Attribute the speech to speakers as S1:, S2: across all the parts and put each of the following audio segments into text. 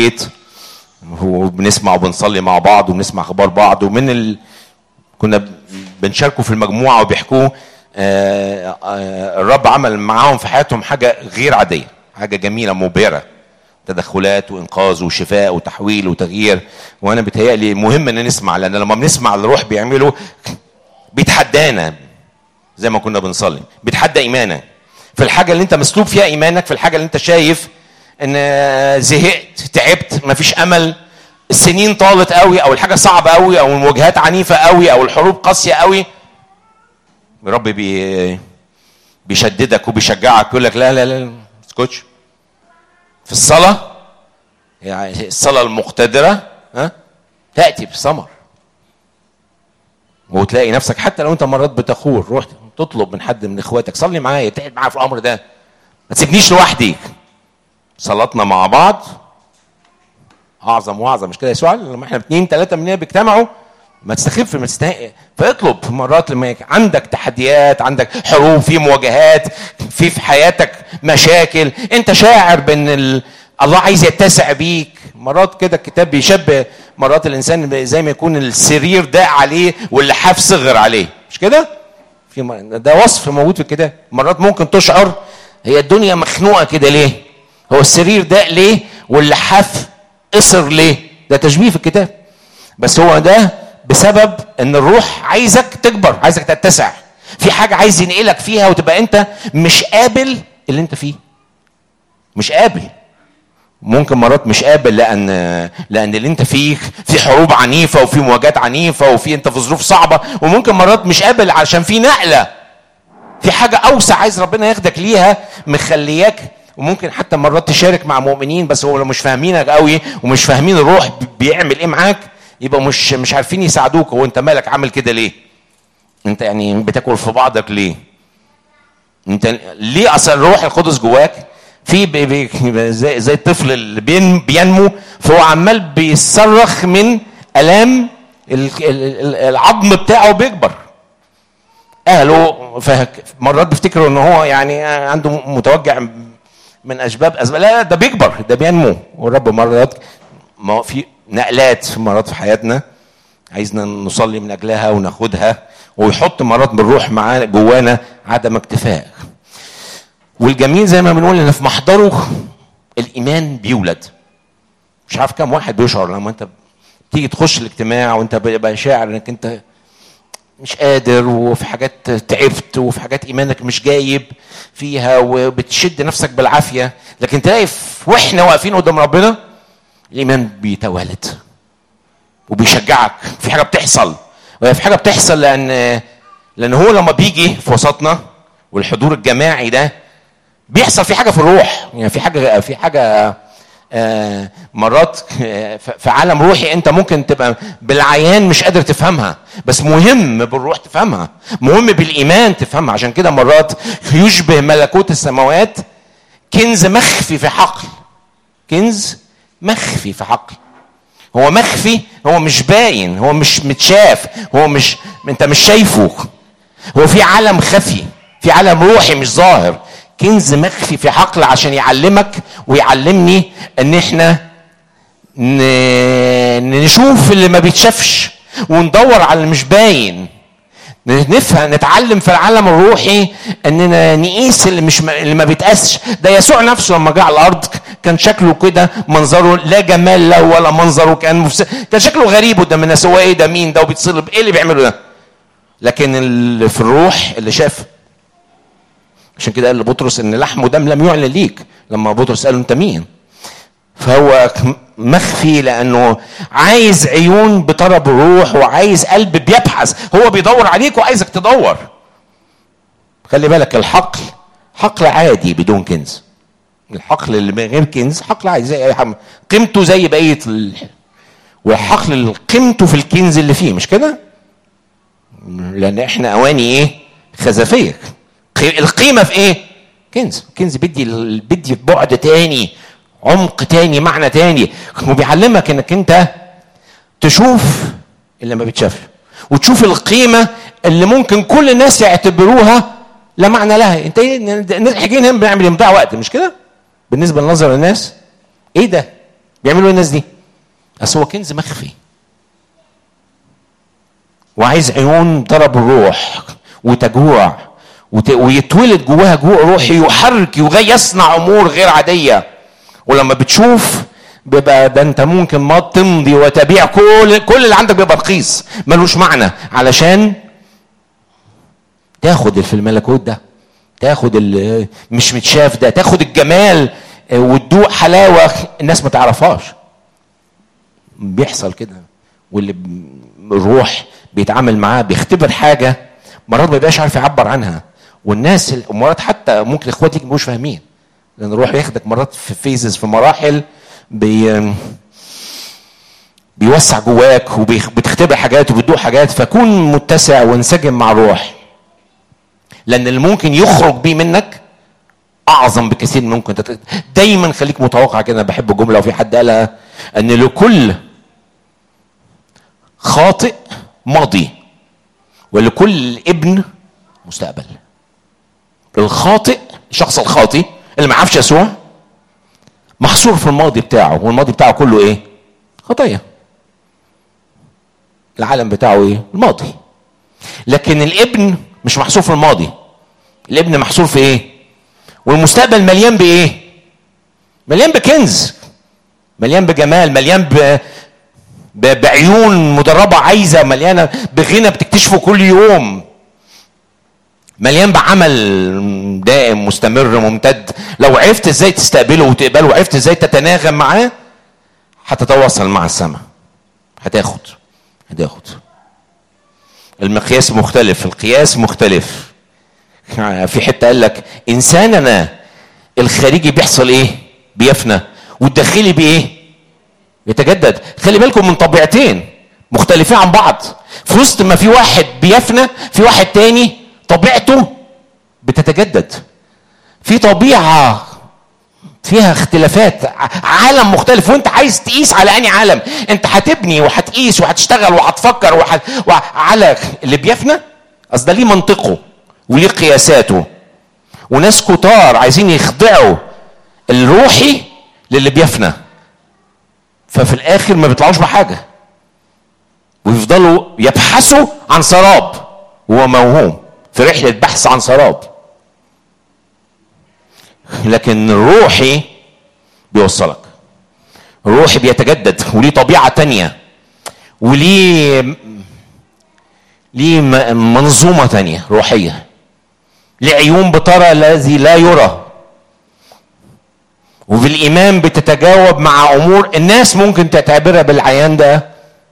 S1: البيت وبنسمع وبنصلي مع بعض وبنسمع اخبار بعض ومن ال... كنا بنشاركوا في المجموعه وبيحكوا آه، آه، الرب عمل معاهم في حياتهم حاجه غير عاديه حاجه جميله مبهره تدخلات وانقاذ وشفاء وتحويل وتغيير وانا بيتهيألي مهم ان نسمع لان لما بنسمع اللي الروح بيعمله بيتحدانا زي ما كنا بنصلي بيتحدى ايمانك في الحاجه اللي انت مسلوب فيها ايمانك في الحاجه اللي انت شايف ان زهقت تعبت مفيش امل السنين طالت قوي او الحاجه صعبه قوي او المواجهات عنيفه قوي او الحروب قاسيه قوي الرب بي بيشددك وبيشجعك يقول لك لا لا لا ما تسكتش في الصلاه يعني الصلاه المقتدره ها تاتي بثمر وتلاقي نفسك حتى لو انت مرات بتخور روح تطلب من حد من اخواتك صلي معايا ابتعد معايا في الامر ده ما تسيبنيش لوحدي صلاتنا مع بعض اعظم واعظم مش كده يسوع لما احنا اثنين ثلاثه مننا بيجتمعوا ما تستخف ما تستهق فاطلب مرات لما يك- عندك تحديات عندك حروب في مواجهات في في حياتك مشاكل انت شاعر بان ال... الله عايز يتسع بيك مرات كده الكتاب بيشبه مرات الانسان زي ما يكون السرير ضاق عليه واللحاف صغر عليه مش كده في م- ده وصف موجود في الكتاب مرات ممكن تشعر هي الدنيا مخنوقه كده ليه هو السرير ضاق ليه واللحاف قصر ليه ده تشبيه في الكتاب بس هو ده بسبب ان الروح عايزك تكبر عايزك تتسع في حاجه عايز ينقلك فيها وتبقى انت مش قابل اللي انت فيه مش قابل ممكن مرات مش قابل لان لان اللي انت فيه في حروب عنيفه وفي مواجهات عنيفه وفي انت في ظروف صعبه وممكن مرات مش قابل عشان في نقله في حاجه اوسع عايز ربنا ياخدك ليها مخلياك وممكن حتى مرات تشارك مع مؤمنين بس هو لو مش فاهمينك قوي ومش فاهمين الروح بيعمل ايه معاك يبقى مش مش عارفين يساعدوك هو انت مالك عامل كده ليه؟ انت يعني بتاكل في بعضك ليه؟ انت ليه اصل الروح القدس جواك في بي بي زي, زي الطفل اللي بين بينمو فهو عمال بيصرخ من الام ال- ال- ال- العظم بتاعه بيكبر اهله فهك- مرات بيفتكروا ان هو يعني عنده متوجع من اسباب اسباب لا لا، ده بيكبر ده بينمو والرب مرات ما هو في نقلات مرات في حياتنا عايزنا نصلي من اجلها وناخدها ويحط مرات بالروح معانا جوانا عدم اكتفاء والجميل زي ما بنقول ان في محضره الايمان بيولد مش عارف كم واحد بيشعر لما انت تيجي تخش الاجتماع وانت بقى شاعر انك انت مش قادر وفي حاجات تعبت وفي حاجات ايمانك مش جايب فيها وبتشد نفسك بالعافيه لكن تلاقي في- واحنا واقفين قدام ربنا الايمان بيتوالد وبيشجعك في حاجه بتحصل وهي في حاجه بتحصل لان لان هو لما بيجي في وسطنا والحضور الجماعي ده بيحصل في حاجه في الروح يعني في حاجه في حاجه آه، مرات آه، ف- في عالم روحي انت ممكن تبقى بالعيان مش قادر تفهمها بس مهم بالروح تفهمها مهم بالايمان تفهمها عشان كده مرات يشبه ملكوت السماوات كنز مخفي في حقل كنز مخفي في حقل هو مخفي هو مش باين هو مش متشاف هو مش انت مش شايفه هو في عالم خفي في عالم روحي مش ظاهر كنز مخفي في حقل عشان يعلمك ويعلمني ان احنا ن- نشوف اللي ما بيتشافش وندور على اللي مش باين نفهم نتعلم في العالم الروحي اننا نقيس اللي مش اللي ما بيتقاسش ده يسوع نفسه لما جه على الارض كان شكله كده منظره لا جمال له ولا منظره كان مفس... كان شكله غريب قدام الناس هو ايه ده مين ده وبيتصلب ايه اللي بيعمله ده لكن اللي في الروح اللي شاف عشان كده قال لبطرس ان لحم ودم لم يعلن ليك لما بطرس قال له انت مين فهو مخفي لانه عايز عيون بطرب الروح وعايز قلب بيبحث هو بيدور عليك وعايزك تدور خلي بالك الحقل حقل عادي بدون كنز الحقل اللي من غير كنز حقل عادي زي اي حاجه قيمته زي بقيه ال... والحقل اللي قيمته في الكنز اللي فيه مش كده لان احنا اواني ايه خزفيه قي- القيمه في ايه كنز كنز بدي ال- بدي بعد تاني عمق تاني معنى تاني وبيعلمك انك انت تشوف اللي ما بتشافش وتشوف القيمه اللي ممكن كل الناس يعتبروها لا معنى لها انت ايه ن- ن- احنا جايين هنا بنعمل إيه؟ بنضيع وقت مش كده بالنسبه لنظر الناس ايه ده بيعملوا ايه الناس دي بس هو كنز مخفي وعايز عيون ضرب الروح وتجوع وت... ويتولد جواها جوع روحي يحرك يغي يصنع امور غير عاديه ولما بتشوف بيبقى ده انت ممكن ما تمضي وتبيع كل كل اللي عندك بيبقى رخيص ملوش معنى علشان تاخد اللي في الملكوت ده تاخد اللي مش متشاف ده تاخد الجمال وتدوق حلاوه الناس ما تعرفهاش بيحصل كده واللي ب- الروح بيتعامل معاه بيختبر حاجه مرات ما بيبقاش عارف يعبر عنها والناس ال- مرات حتى ممكن اخواتي ما يبقوش فاهمين لان الروح بياخدك مرات في فيزز في مراحل بي بيوسع جواك وبتختبر حاجات وبتدوق حاجات فكون متسع وانسجم مع الروح لان اللي ممكن يخرج بيه منك اعظم بكثير من ممكن تت... دايما خليك متوقع كده انا بحب الجمله وفي حد قالها ان لكل خاطئ ماضي ولكل ابن مستقبل الخاطئ الشخص الخاطئ اللي ما عرفش يسوع محصور في الماضي بتاعه والماضي بتاعه كله ايه خطيه العالم بتاعه ايه الماضي لكن الابن مش محصور في الماضي الابن محصور في ايه والمستقبل مليان بايه مليان بكنز مليان بجمال مليان ب... ب... بعيون مدربة عايزة مليانة بغنى بتكتشفه كل يوم مليان بعمل دائم مستمر ممتد لو عرفت ازاي تستقبله وتقبله وعرفت ازاي تتناغم معاه هتتواصل مع السماء هتاخد هتاخد المقياس مختلف القياس مختلف في حته قال لك انساننا الخارجي بيحصل ايه بيفنى والداخلي بايه يتجدد خلي بالكم من طبيعتين مختلفين عن بعض في وسط ما في واحد بيفنى في واحد تاني طبيعته بتتجدد في طبيعه فيها اختلافات عالم مختلف وانت عايز تقيس على اني عالم انت هتبني وهتقيس وهتشتغل وهتفكر وحت... وعلى اللي بيفنى اصل ده ليه منطقه وليه قياساته وناس كتار عايزين يخضعوا الروحي للي بيفنى ففي الاخر ما بيطلعوش بحاجه ويفضلوا يبحثوا عن سراب وهو موهوم في رحله بحث عن سراب لكن الروحي بيوصلك الروحي بيتجدد وليه طبيعه تانية وليه ليه منظومه تانية روحيه ليه عيون بترى الذي لا يرى وبالايمان بتتجاوب مع امور الناس ممكن تعتبرها بالعيان ده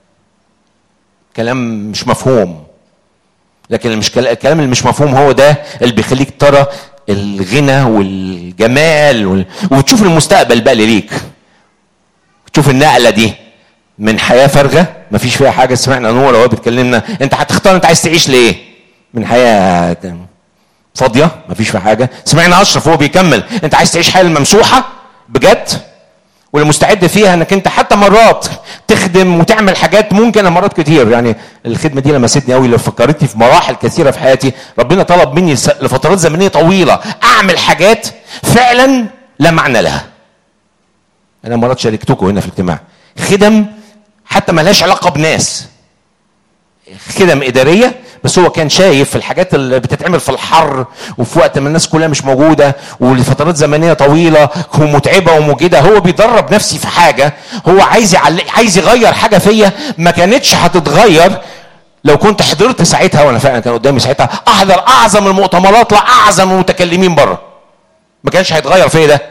S1: كلام مش مفهوم لكن مش الكلام اللي مش مفهوم هو ده اللي بيخليك ترى الغنى والجمال وال... وتشوف المستقبل بقى اللي ليك تشوف النقله دي من حياه فارغه مفيش فيها حاجه سمعنا نور وهو بتكلمنا انت هتختار انت عايز تعيش لايه من حياه فاضيه مفيش فيها حاجه سمعنا اشرف وهو بيكمل انت عايز تعيش حياه ممسوحه بجد واللي مستعد فيها انك انت حتى مرات تخدم وتعمل حاجات ممكن مرات كتير يعني الخدمه دي لمستني قوي لو فكرتني في مراحل كثيره في حياتي ربنا طلب مني لفترات زمنيه طويله اعمل حاجات فعلا لا معنى لها انا مرات شاركتكم هنا في الاجتماع خدم حتى ملهاش علاقه بناس خدم اداريه بس هو كان شايف في الحاجات اللي بتتعمل في الحر وفي وقت ما الناس كلها مش موجوده ولفترات زمنيه طويله ومتعبه ومجهده هو بيدرب نفسي في حاجه هو عايز يعلق عايز يغير حاجه فيا ما كانتش هتتغير لو كنت حضرت ساعتها وانا فعلا كان قدامي ساعتها احضر اعظم المؤتمرات لاعظم المتكلمين بره ما كانش هيتغير فيا ده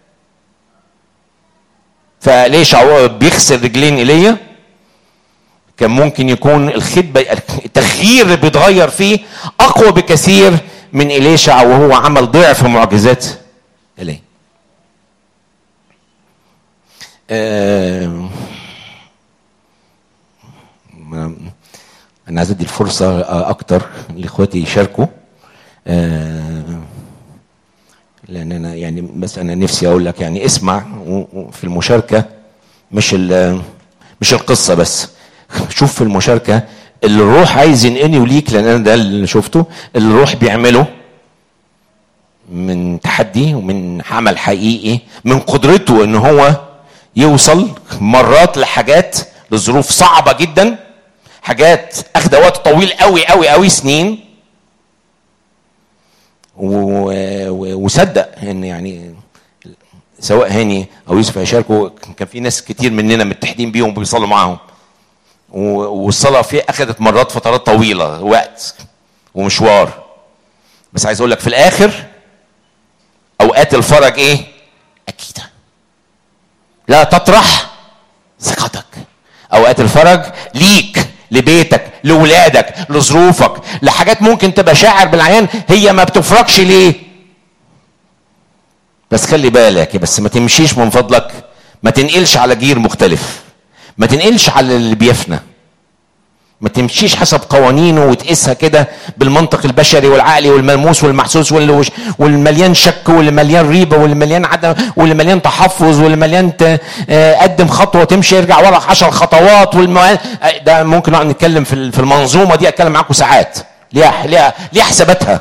S1: فليش بيغسل رجلين ايليا كان ممكن يكون الخدمة التغيير اللي بيتغير فيه أقوى بكثير من إليشع وهو عمل ضعف معجزات إليه آه أنا عايز أدي الفرصة أكتر لإخواتي يشاركوا آه لأن أنا يعني بس أنا نفسي أقول لك يعني اسمع في المشاركة مش مش القصة بس شوف في المشاركة اللي الروح عايز ينقلني وليك لان انا ده اللي شفته اللي الروح بيعمله من تحدي ومن عمل حقيقي من قدرته ان هو يوصل مرات لحاجات لظروف صعبه جدا حاجات اخده وقت طويل قوي قوي قوي سنين و- و- وصدق ان يعني سواء هاني او يوسف هيشاركوا كان في ناس كتير مننا متحدين بيهم وبيصلوا معاهم و- والصلاه فيه اخذت مرات فترات طويله وقت ومشوار بس عايز اقول لك في الاخر اوقات الفرج ايه اكيده لا تطرح ثقتك اوقات الفرج ليك لبيتك لولادك لظروفك لحاجات ممكن تبقى شاعر بالعيان هي ما بتفرجش ليه بس خلي بالك بس ما تمشيش من فضلك ما تنقلش على جير مختلف ما تنقلش على اللي بيفنى ما تمشيش حسب قوانينه وتقيسها كده بالمنطق البشري والعقلي والملموس والمحسوس واللي وش- والمليان شك واللي مليان ريبه واللي مليان عدم واللي مليان تحفظ واللي مليان ت- آه، قدم خطوه تمشي يرجع ورا عشر خطوات والم... آه، ده ممكن نقعد نتكلم في ال- في المنظومه دي اتكلم معاكم ساعات ليها ليها ليها حساباتها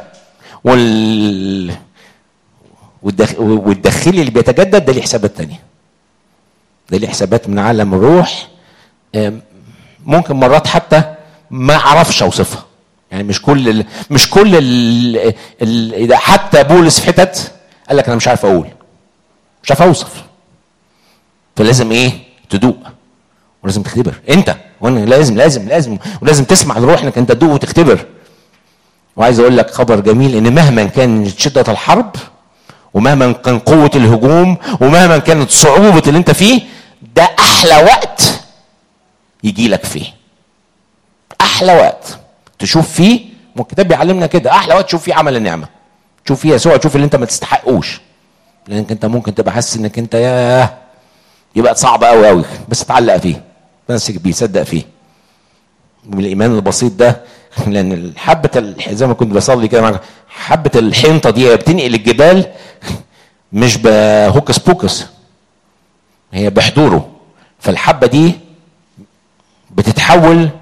S1: وال والدخ... والدخيل اللي بيتجدد ده ليه حسابات تانية ده ليه حسابات من عالم الروح آم، ممكن مرات حتى ما اعرفش اوصفها يعني مش كل ال... مش كل ال... ال... ده حتى بولس في حتت قال لك انا مش عارف اقول مش عارف اوصف فلازم ايه تدوق ولازم تختبر انت وانا لازم لازم لازم ولازم تسمع لروح انك انت تدوق وتختبر وعايز اقول لك خبر جميل ان مهما كانت شده الحرب ومهما كان قوه الهجوم ومهما كانت صعوبه اللي انت فيه ده احلى وقت يجي لك فيه احلى وقت تشوف فيه والكتاب بيعلمنا كده احلى وقت تشوف فيه عمل النعمه تشوف فيه يسوع تشوف اللي انت ما تستحقوش لانك انت ممكن تبقى حاسس انك انت ياه يبقى صعب قوي قوي بس اتعلق فيه تمسك بيه صدق فيه بالايمان البسيط ده لان حبه ال- زي ما كنت بصلي كده معاك حبه الحنطه دي بتنقل الجبال مش بهوكس بوكس هي بحضوره فالحبه دي بتتحول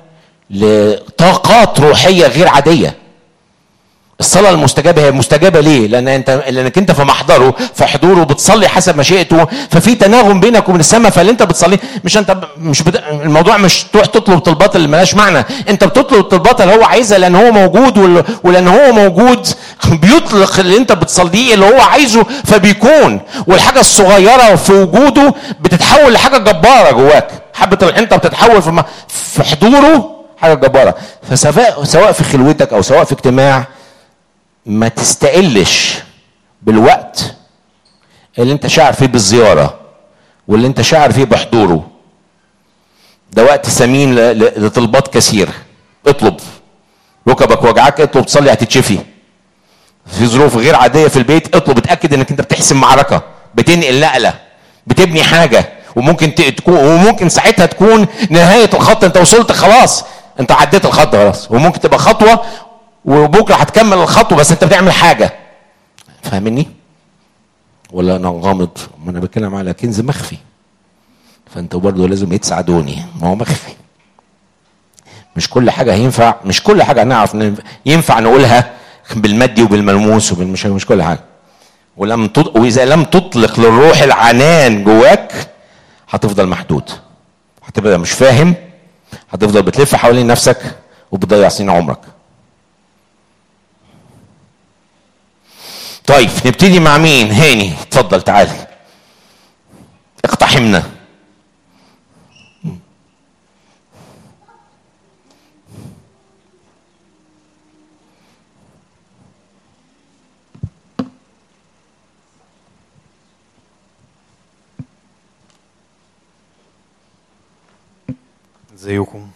S1: لطاقات روحيه غير عاديه الصلاة المستجابة هي مستجابة ليه؟ لأن أنت لأنك أنت في محضره في حضوره بتصلي حسب مشيئته ففي تناغم بينك وبين السماء فاللي أنت بتصليه مش أنت ب- مش بت... الموضوع مش تروح تطلب طلبات اللي ملهاش معنى، أنت بتطلب الطلبات اللي هو عايزها لأن هو موجود وال... ولأن هو موجود بيطلق اللي أنت بتصليه اللي هو عايزه فبيكون والحاجة الصغيرة في وجوده بتتحول لحاجة جبارة جواك، حبة الحنطة بتتحول في, م... في حضوره حاجة جبارة، فسواء سواء في خلوتك أو سواء في اجتماع ما تستقلش بالوقت اللي انت شاعر فيه بالزياره واللي انت شاعر فيه بحضوره ده وقت ثمين ل- ل- لطلبات كثيره اطلب ركبك وجعك اطلب تصلي هتتشفي في ظروف غير عاديه في البيت اطلب اتاكد انك انت بتحسم معركه بتنقل نقله بتبني حاجه وممكن ت- تكون وممكن ساعتها تكون نهايه الخط انت وصلت خلاص انت عديت الخط خلاص وممكن تبقى خطوه وبكره هتكمل الخطوه بس انت بتعمل حاجه فاهمني ولا انا غامض ما انا بتكلم على كنز مخفي فانتوا برضه لازم تساعدوني ما هو مخفي مش كل حاجه هينفع مش كل حاجه هنعرف ن- ينفع نقولها بالمادي وبالملموس وبالمش مش كل حاجه ولم تط... واذا لم تطلق للروح العنان جواك هتفضل محدود هتبقى مش فاهم هتفضل بتلف حوالين نفسك وبتضيع سنين عمرك طيب نبتدي مع مين هاني اتفضل تعال اقتحمنا
S2: ازيكم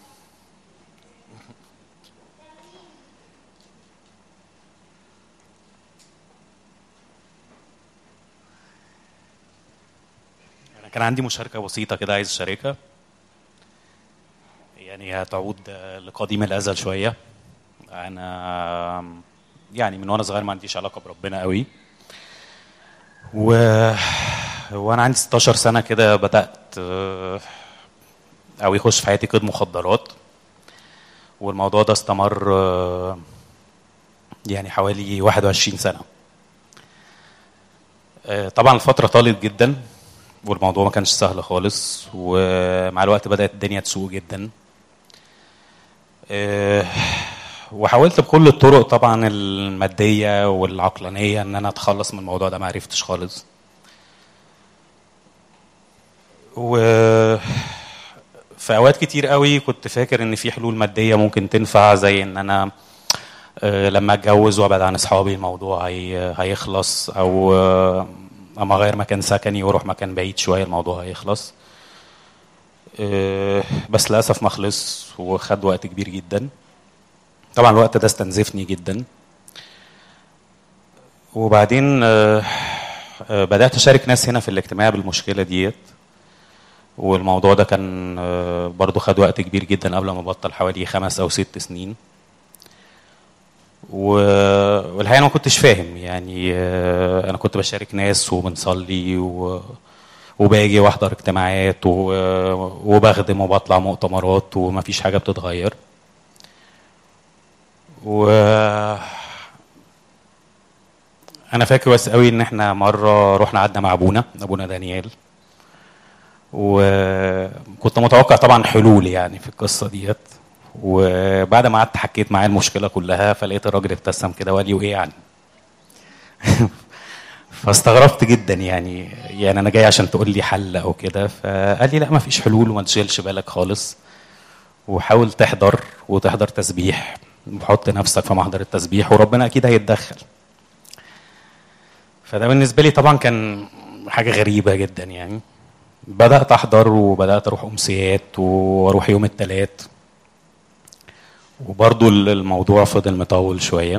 S2: انا كان عندي مشاركه بسيطه كده عايز اشاركها يعني هتعود لقديم الازل شويه انا يعني من وانا صغير ما عنديش علاقه بربنا قوي و وانا عندي 16 سنه كده بدات آه، او يخش في حياتي قيد مخدرات والموضوع ده استمر آه، يعني حوالي 21 سنه آه، طبعا الفتره طالت جدا والموضوع ما كانش سهل خالص ومع الوقت بدات الدنيا تسوء جدا آه، وحاولت بكل الطرق طبعا الماديه والعقلانيه ان انا اتخلص من الموضوع ده ما عرفتش خالص و في اوقات كتير قوي كنت فاكر ان في حلول ماديه ممكن تنفع زي ان انا آه، لما اتجوز وابعد عن اصحابي الموضوع هي هيخلص او آه، اما اغير مكان سكني واروح مكان بعيد شويه الموضوع هيخلص آه، بس للاسف ما خلص وخد وقت كبير جدا طبعا الوقت ده استنزفني جدا وبعدين آه، آه، بدات اشارك ناس هنا في الاجتماع بالمشكله ديت والموضوع ده كان آه، برضو خد وقت كبير جدا قبل ما ابطل حوالي خمس او ست سنين و- والحقيقه انا ما كنتش فاهم يعني آه، انا كنت بشارك ناس وبنصلي و... وباجي واحضر اجتماعات و... وبخدم وبطلع مؤتمرات وما فيش حاجه بتتغير و انا فاكر بس قوي ان احنا مره رحنا قعدنا مع ابونا ابونا دانيال وكنت متوقع طبعا حلول يعني في القصه ديت وبعد ما قعدت حكيت معاه المشكله كلها فلقيت الراجل ابتسم كده وقال لي وايه يعني فاستغربت جدا يعني يعني انا جاي عشان تقول لي حل او كده فقال لي لا ما فيش حلول وما تشغلش بالك خالص وحاول تحضر وتحضر تسبيح وحط نفسك في محضر التسبيح وربنا اكيد هيتدخل فده بالنسبه لي طبعا كان حاجه غريبه جدا يعني بدات احضر وبدات اروح امسيات واروح يوم الثلاث وبرضو الموضوع فضل مطول شويه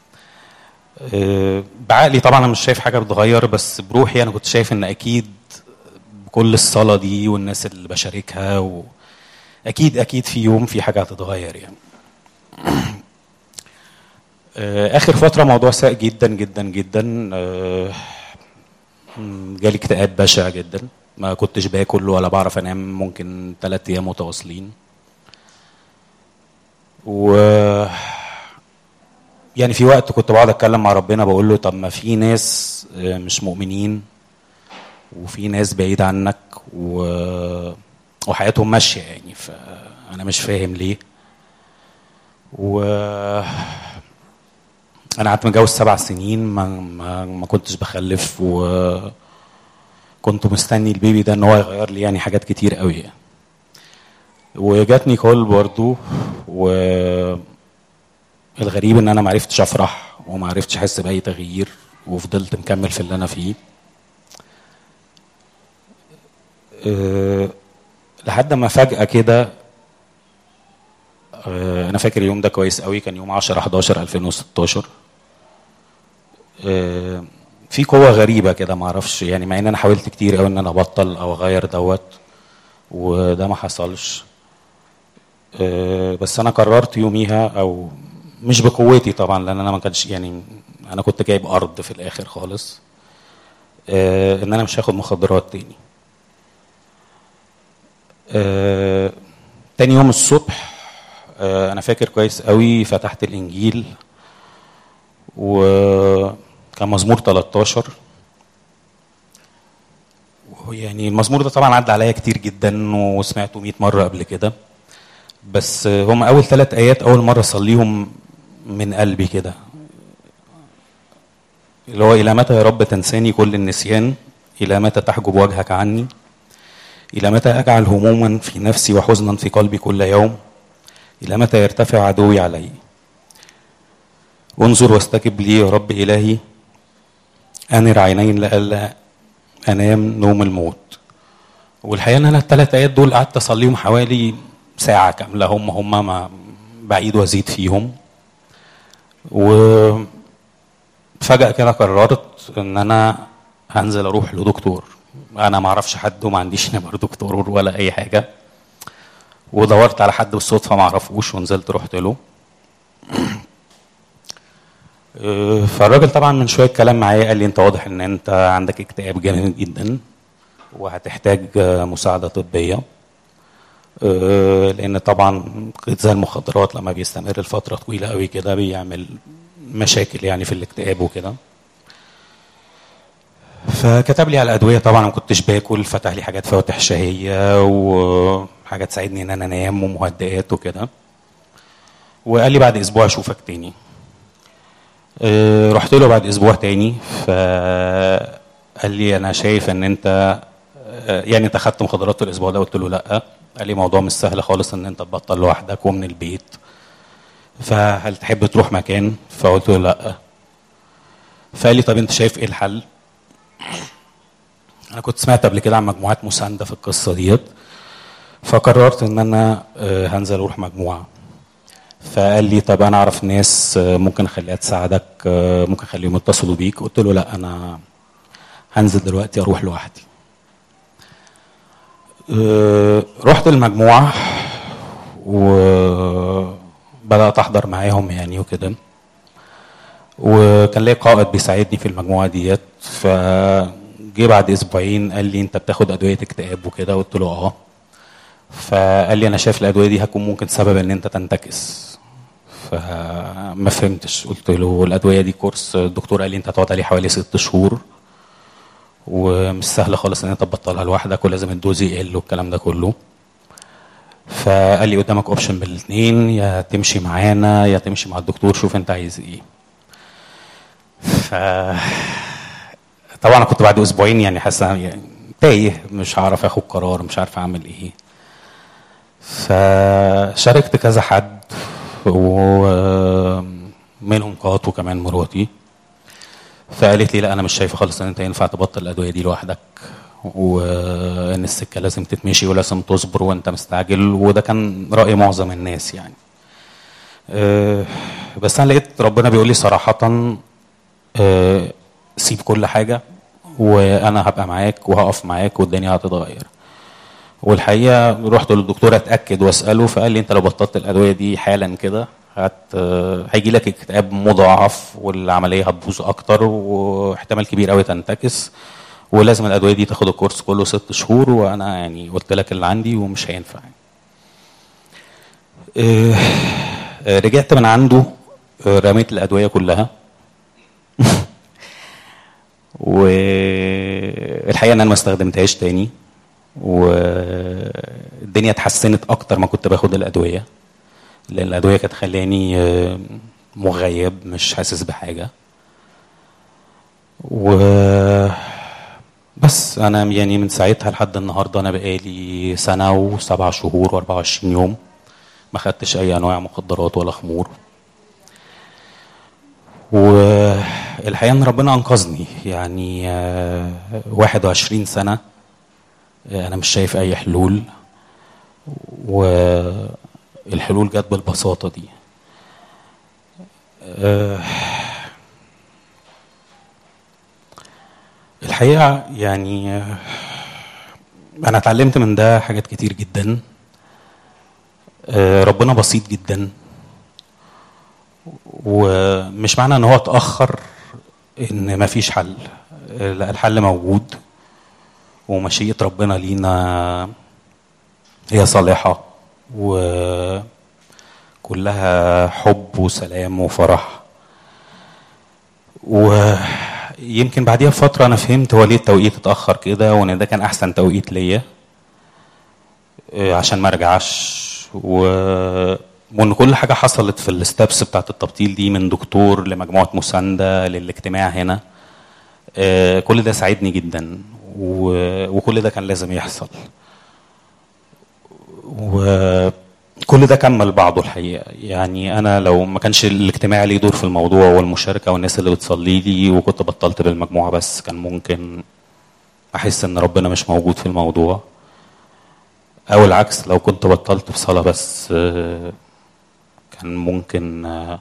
S2: أه، بعقلي طبعا انا مش شايف حاجه بتتغير بس بروحي انا كنت شايف ان اكيد بكل الصلاه دي والناس اللي بشاركها و... اكيد اكيد في يوم في حاجه هتتغير يعني أه، اخر فتره موضوع ساء جدا جدا جدا أه، م، جالي اكتئاب بشع جدا ما كنتش باكل ولا بعرف انام ممكن ثلاث ايام متواصلين و يعني في وقت كنت بقعد اتكلم مع ربنا بقول له طب ما في ناس آه، مش مؤمنين وفي ناس بعيد عنك و... وحياتهم ماشيه يعني فانا مش فاهم ليه و انا قعدت متجوز سبع سنين ما ما, ما كنتش بخلف وكنت مستني البيبي ده ان هو يغير لي يعني حاجات كتير قوي يعني. وجاتني كول برضو و الغريب ان انا ما عرفتش افرح وما عرفتش احس باي تغيير وفضلت مكمل في اللي انا فيه أه لحد ما فجأة كده أه انا فاكر اليوم ده كويس قوي كان يوم 10 11 2016 أه في قوة غريبة كده ما اعرفش يعني مع ان انا حاولت كتير قوي ان انا ابطل او اغير دوت وده ما حصلش أه بس انا قررت يوميها او مش بقوتي طبعا لان انا ما كانش يعني انا كنت جايب ارض في الاخر خالص أه ان انا مش هاخد مخدرات تاني أه تاني يوم الصبح أه انا فاكر كويس قوي فتحت الانجيل وكان مزمور 13 يعني المزمور ده طبعا عدى عليا كتير جدا وسمعته 100 مره قبل كده بس هم اول ثلاث ايات اول مره اصليهم من قلبي كده اللي هو الى متى يا رب تنساني كل النسيان الى متى تحجب وجهك عني الى متى اجعل هموما في نفسي وحزنا في قلبي كل يوم الى متى يرتفع عدوي علي انظر واستجب لي يا رب الهي انر عينين لئلا انام نوم الموت والحقيقه ان انا الثلاث ايات دول قعدت اصليهم حوالي ساعه كامله هم هم ما بعيد وازيد فيهم و فجأة كده قررت ان انا هنزل اروح لدكتور انا ما اعرفش حد وما عنديش نمر دكتور ولا اي حاجه ودورت على حد بالصدفه ما اعرفوش ونزلت رحت له آه، فالراجل طبعا من شويه كلام معايا قال لي انت واضح ان انت عندك اكتئاب جامد جدا وهتحتاج آه، مساعده طبيه آه، لان طبعا غذاء المخدرات لما بيستمر لفتره طويله قوي كده بيعمل مشاكل يعني في الاكتئاب وكده فكتب لي على الادويه طبعا ما كنتش باكل فتح لي حاجات فواتح شهيه وحاجات تساعدني ان انا انام ومهدئات وكده وقال لي بعد اسبوع اشوفك تاني آه، رحت له بعد اسبوع تاني فقال لي انا شايف ان انت آه، يعني انت خدت مخدرات في الاسبوع ده قلت له لا قال لي موضوع مش سهل خالص ان انت تبطل لوحدك ومن البيت فهل تحب تروح مكان فقلت له لا فقال لي طب انت شايف ايه الحل انا كنت سمعت قبل كده عن مجموعات مسانده في القصه ديت فقررت ان انا آه، هنزل اروح مجموعه فقال لي طب انا اعرف ناس آه، ممكن اخليها تساعدك آه، ممكن اخليهم يتصلوا بيك قلت له لا انا هنزل دلوقتي اروح لوحدي آه، رحت المجموعه وبدات احضر معاهم يعني وكده وكان ليا قائد بيساعدني في المجموعه ديت فجه بعد اسبوعين قال لي انت بتاخد ادويه اكتئاب وكده قلت له اه فقال لي انا شايف الادويه دي هتكون ممكن سبب ان انت تنتكس فما فهمتش قلت له الادويه دي كورس الدكتور قال لي انت هتقعد عليه حوالي ست شهور ومش سهل خالص ان انت تبطلها لوحدك ولازم الدوز يقل والكلام ده كله فقال لي قدامك اوبشن بالاثنين يا تمشي معانا يا تمشي مع الدكتور شوف انت عايز ايه ف طبعا انا كنت بعد اسبوعين يعني حاسس يعني تايه مش هعرف اخد قرار مش عارف اعمل ايه فشاركت كذا حد ومنهم قاطو كمان مراتي فقالت لي لا انا مش شايفه خالص ان انت ينفع تبطل الادويه دي لوحدك وان السكه لازم تتمشي ولازم تصبر وانت مستعجل وده كان راي معظم الناس يعني أه، بس انا لقيت ربنا بيقول لي صراحه أه، سيب كل حاجه وانا هبقى معاك وهقف معاك والدنيا هتتغير والحقيقه رحت للدكتور اتاكد واساله فقال لي انت لو بطلت الادويه دي حالا كده هت هيجي لك اكتئاب مضاعف والعمليه هتبوظ اكتر واحتمال كبير قوي تنتكس ولازم الادويه دي تاخد الكورس كله ست شهور وانا يعني قلت لك اللي عندي ومش هينفع آه، آه، رجعت من عنده آه، رميت الادويه كلها والحقيقه ان انا ما استخدمتهاش تاني والدنيا اتحسنت اكتر ما كنت باخد الادويه لان الادويه كانت خلاني آه، مغيب مش حاسس بحاجه و بس انا يعني من ساعتها لحد النهارده انا بقالي سنه وسبع شهور و24 يوم ما خدتش اي انواع مخدرات ولا خمور والحقيقه ان ربنا انقذني يعني آه، 21 سنه آه، انا مش شايف اي حلول والحلول جت بالبساطه دي آه، الحقيقه يعني آه، انا اتعلمت من ده حاجات كتير جدا آه، ربنا بسيط جدا ومش معنى ان هو اتاخر ان مفيش حل آه، لا الحل موجود ومشيئه ربنا لينا هي صالحه وكلها حب وسلام وفرح ويمكن بعديها بفتره انا فهمت هو ليه التوقيت اتاخر كده وان ده كان احسن توقيت ليا آه، عشان ما ارجعش و... وان كل حاجه حصلت في الستبس بتاعت التبطيل دي من دكتور لمجموعه مسانده للاجتماع هنا آه، كل ده ساعدني جدا و... وكل ده كان لازم يحصل وكل ده كمل بعضه الحقيقه يعني انا لو ما كانش الاجتماع ليه دور في الموضوع والمشاركه والناس اللي بتصلي لي وكنت بطلت بالمجموعه بس كان ممكن احس ان ربنا مش موجود في الموضوع او العكس لو كنت بطلت بصلاه بس آه، كان ممكن آه،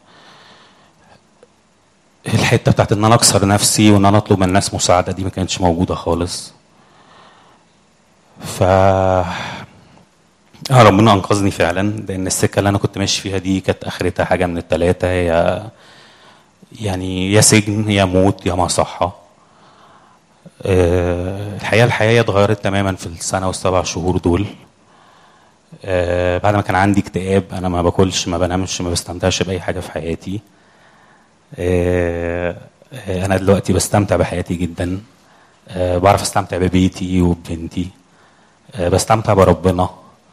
S2: الحته بتاعت ان انا اكسر نفسي وان انا اطلب من الناس مساعده دي ما كانتش موجوده خالص ف اه ربنا انقذني فعلا لان السكه اللي انا كنت ماشي فيها دي كانت اخرتها حاجه من الثلاثه يا يعني يا سجن يا موت يا مصحه آه، الحقيقه الحياه اتغيرت تماما في السنه والسبع شهور دول آه، بعد ما كان عندي اكتئاب انا ما باكلش ما بنامش ما بستمتعش باي حاجه في حياتي آه، آه، انا دلوقتي بستمتع بحياتي جدا آه، بعرف استمتع ببيتي وببنتي آه، بستمتع بربنا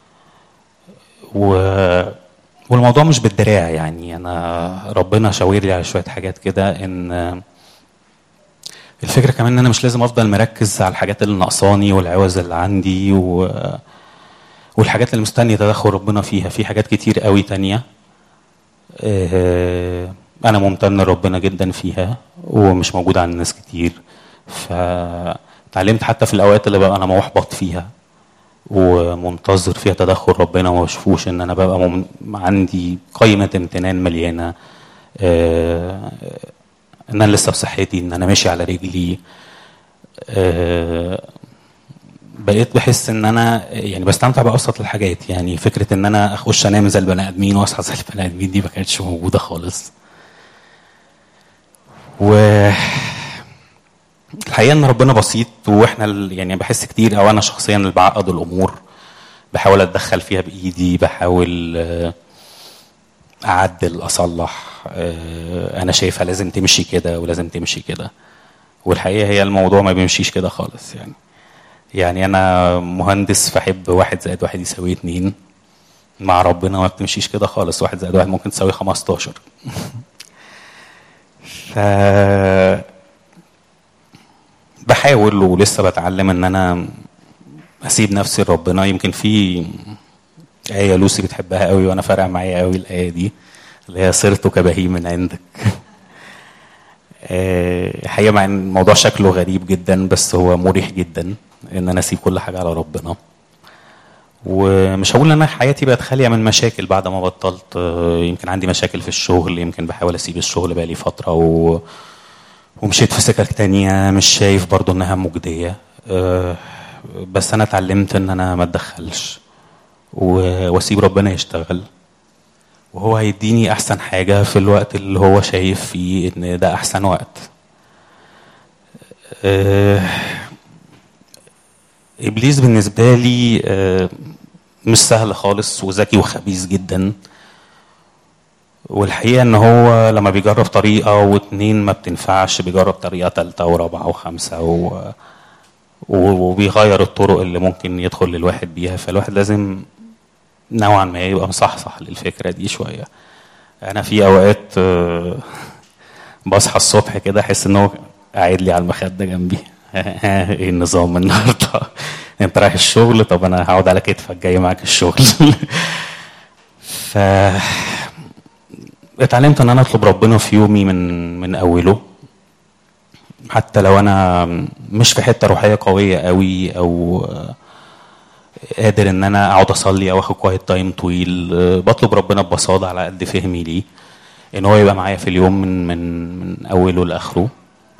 S2: و والموضوع مش بالدراع يعني انا ربنا شاور لي على شويه حاجات كده ان آه، الفكره كمان ان انا مش لازم افضل مركز على الحاجات اللي ناقصاني والعوز اللي عندي و... والحاجات اللي مستني تدخل ربنا فيها في حاجات كتير قوي تانية آه، انا ممتن لربنا جدا فيها ومش موجودة عند ناس كتير فتعلمت حتى في الاوقات اللي ببقى انا محبط فيها ومنتظر فيها تدخل ربنا وما بشوفوش ان انا ببقى مم... عندي قائمة امتنان مليانة آه، ان انا لسه بصحتي ان انا ماشي على رجلي آه، بقيت بحس ان انا يعني بستمتع بابسط الحاجات يعني فكره ان انا اخش انام زي البني ادمين واصحى زي البني ادمين دي ما كانتش موجوده خالص و الحقيقه ان ربنا بسيط واحنا ال- يعني بحس كتير او انا شخصيا اللي بعقد الامور بحاول اتدخل فيها بايدي بحاول آه، اعدل اصلح آه، انا شايفها لازم تمشي كده ولازم تمشي كده والحقيقه هي الموضوع ما بيمشيش كده خالص يعني يعني انا مهندس فاحب واحد زائد واحد يساوي اتنين مع ربنا ما بتمشيش كده خالص واحد زائد واحد ممكن تساوي 15 ف بحاول ولسه بتعلم ان انا اسيب نفسي لربنا يمكن في آية لوسي بتحبها قوي وانا فارق معايا قوي الآية دي اللي هي صرت كبهيم من عندك آه، الحقيقة مع ان الموضوع شكله غريب جدا بس هو مريح جدا ان انا اسيب كل حاجة على ربنا ومش هقول ان انا حياتي بقت خالية من مشاكل بعد ما بطلت آه، يمكن عندي مشاكل في الشغل يمكن بحاول اسيب الشغل بقالي فترة و... ومشيت في سكك تانية مش شايف برضو انها مجدية آه، بس انا اتعلمت ان انا ما اتدخلش و- واسيب ربنا يشتغل وهو هيديني احسن حاجة في الوقت اللي هو شايف فيه ان ده احسن وقت آه، ابليس بالنسبة لي آه، مش سهل خالص وذكي وخبيث جدا والحقيقة ان هو لما بيجرب طريقة واتنين ما بتنفعش بيجرب طريقة تالتة ورابعة وخمسة و... و- وبيغير الطرق اللي ممكن يدخل للواحد بيها فالواحد لازم نوعا ما يبقى مصحصح للفكرة دي شوية أنا في أوقات آه، بصحى الصبح كده أحس إن هو قاعد لي على المخدة جنبي إيه النظام النهاردة أنت رايح الشغل طب أنا هقعد على كتفك جاي معاك الشغل ف اتعلمت ان انا اطلب ربنا في يومي من من اوله حتى لو انا مش في حته روحيه قويه قوي او قادر ان انا اقعد اصلي او اخد كوايت تايم طويل بطلب ربنا ببساطه على قد فهمي ليه ان هو يبقى معايا في اليوم من من من اوله لاخره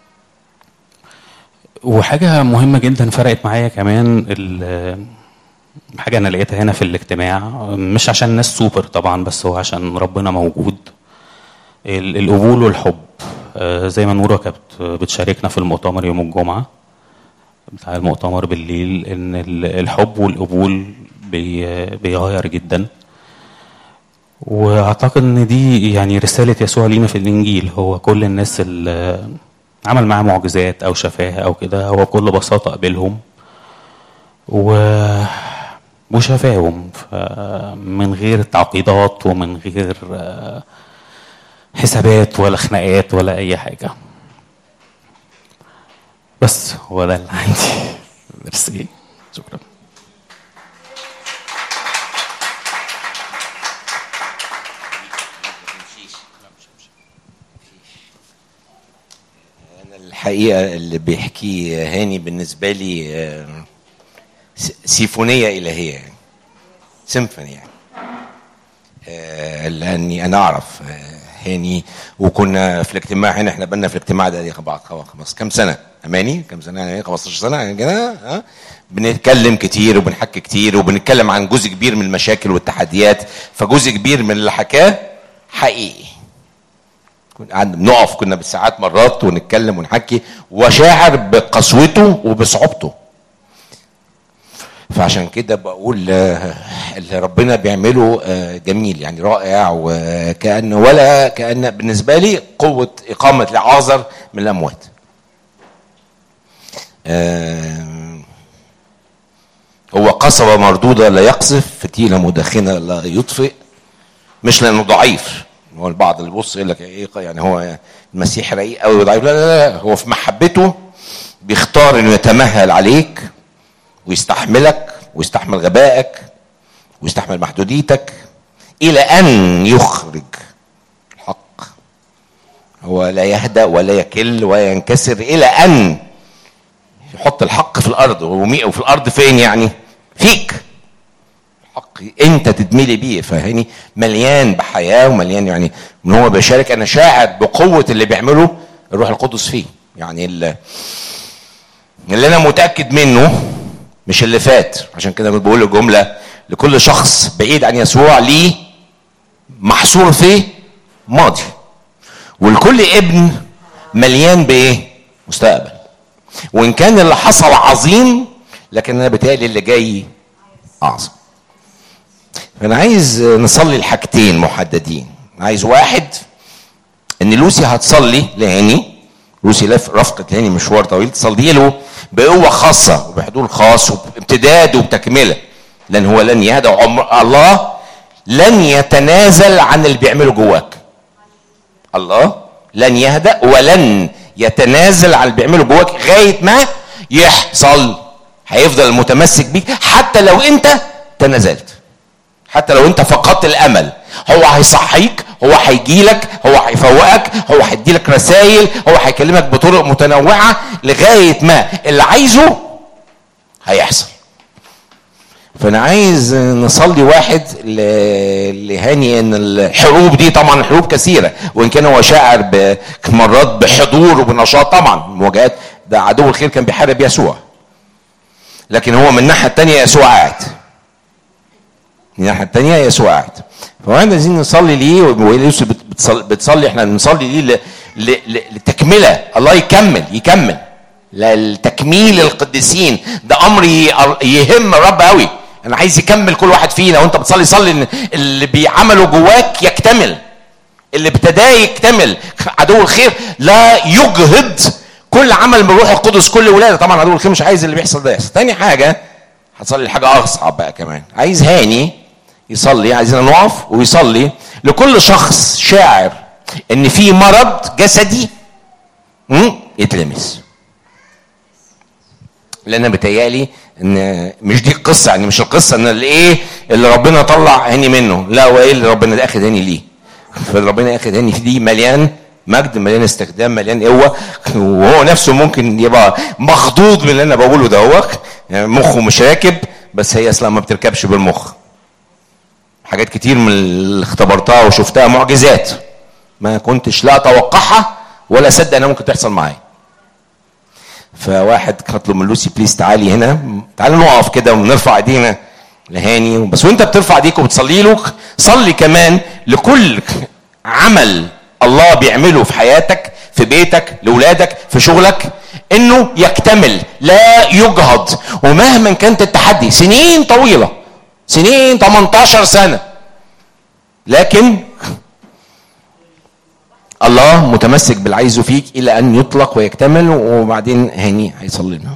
S2: وحاجه مهمه جدا فرقت معايا كمان ال- حاجه انا لقيتها هنا في الاجتماع مش عشان الناس سوبر طبعا بس هو عشان ربنا موجود ال- القبول والحب آه، زي ما نورا كانت بتشاركنا في المؤتمر يوم الجمعة بتاع المؤتمر بالليل ان ال- الحب والقبول بي- بيغير جدا واعتقد ان دي يعني رسالة يسوع لينا في الانجيل هو كل الناس اللي عمل معاه معجزات او شفاها او كده هو بكل بساطة قابلهم و وشفاهم ف- من غير تعقيدات ومن غير آه، حسابات ولا خناقات ولا اي حاجه بس هو ده اللي عندي ميرسي شكرا
S1: أنا الحقيقة اللي بيحكيه هاني بالنسبة لي آه، س- سيفونية إلهية يعني سيمفوني يعني آه، لأني أنا أعرف آه، هاني وكنا في الاجتماع هنا احنا بقالنا في الاجتماع ده دي بعد خمس كام سنة أماني كام سنة يعني 15 سنة يعني كده ها بنتكلم كتير وبنحكي كتير وبنتكلم عن جزء كبير من المشاكل والتحديات فجزء كبير من اللي حكاه حقيقي كنا قعدنا بنقف كنا بالساعات مرات ونتكلم ونحكي وشاعر بقسوته وبصعوبته فعشان كده بقول آه، اللي ربنا بيعمله آه، جميل يعني رائع وكأن ولا كأن بالنسبة لي قوة إقامة لعازر من الأموات آه هو قصبة مردودة لا يقذف فتيلة مدخنة لا يطفئ مش لأنه ضعيف هو البعض اللي بص يقول لك ايه يعني هو المسيح رقيق قوي وضعيف لا لا لا هو في محبته بيختار انه يتمهل عليك ويستحملك ويستحمل غبائك ويستحمل محدوديتك الى ان يخرج الحق هو لا يهدأ ولا يكل ولا ينكسر الى ان يحط الحق في الارض وفي الارض فين يعني فيك الحق انت تتملي بيه فاهمني مليان بحياه ومليان يعني ان هو بيشارك انا شاعر بقوه اللي بيعمله الروح القدس فيه يعني اللي, اللي انا متاكد منه مش اللي فات عشان كده بقول الجمله لكل شخص بعيد عن يسوع ليه محصور في ماضي ولكل ابن مليان بايه مستقبل وان كان اللي حصل عظيم لكن انا بتهيألي اللي جاي اعظم فانا عايز نصلي الحاجتين محددين عايز واحد ان لوسي هتصلي لهاني لوسي لف رفقة هاني مشوار طويل تصلي له بقوة خاصة وبحضور خاص وبامتداد وبتكملة لان هو لن يهدى عمر الله لن يتنازل عن اللي بيعمله جواك الله لن يهدأ ولن يتنازل عن اللي بيعمله جواك لغاية ما يحصل هيفضل متمسك بيك حتى لو انت تنازلت حتى لو انت فقدت الامل هو هيصحيك هو هيجيلك هو هيفوقك هو هيديلك رسائل هو هيكلمك بطرق متنوعه لغايه ما اللي عايزه هيحصل فانا عايز نصلي واحد لهاني ان الحروب دي طبعا حروب كثيره وان كان هو شاعر مرات بحضور وبنشاط طبعا مواجهات ده عدو الخير كان بيحارب يسوع لكن هو من الناحيه الثانيه يسوع قاعد من الناحيه الثانيه يسوع قاعد فاحنا عايزين نصلي ليه ويوسف بتصلي, بتصلي احنا بنصلي ليه لتكمله الله يكمل يكمل لتكميل القديسين ده امر يهم الرب قوي انا عايز يكمل كل واحد فينا وانت بتصلي صلي ان اللي بيعمله جواك يكتمل اللي ابتداه يكتمل عدو الخير لا يجهض كل عمل من الروح القدس كل ولاده طبعا عدو الخير مش عايز اللي بيحصل ده يحصل تاني حاجه هتصلي حاجه اصعب بقى كمان عايز هاني يصلي عايزين نقف ويصلي لكل شخص شاعر ان في مرض جسدي يتلمس لان بتهيالي ان مش دي القصه يعني مش القصه ان الايه اللي ربنا طلع هاني منه لا هو ايه اللي ربنا اخد هاني ليه فربنا اخد هاني دي مليان مجد مليان استخدام مليان قوه وهو نفسه ممكن يبقى مخضوض من اللي انا بقوله ده هو يعني مخه مش راكب بس هي اصلا ما بتركبش بالمخ حاجات كتير من اللي اختبرتها وشفتها معجزات ما كنتش لا اتوقعها ولا اصدق انها ممكن تحصل معايا فواحد هطلب من لوسي بليز تعالي هنا تعالي نقف كده ونرفع ايدينا لهاني بس وانت بترفع ايديك وبتصلي له صلي كمان لكل عمل الله بيعمله في حياتك في بيتك لاولادك في شغلك انه يكتمل لا يجهض ومهما كانت التحدي سنين طويله سنين 18 سنه لكن الله متمسك بالعايزه فيك الى ان يطلق ويكتمل وبعدين هاني هيصلي لنا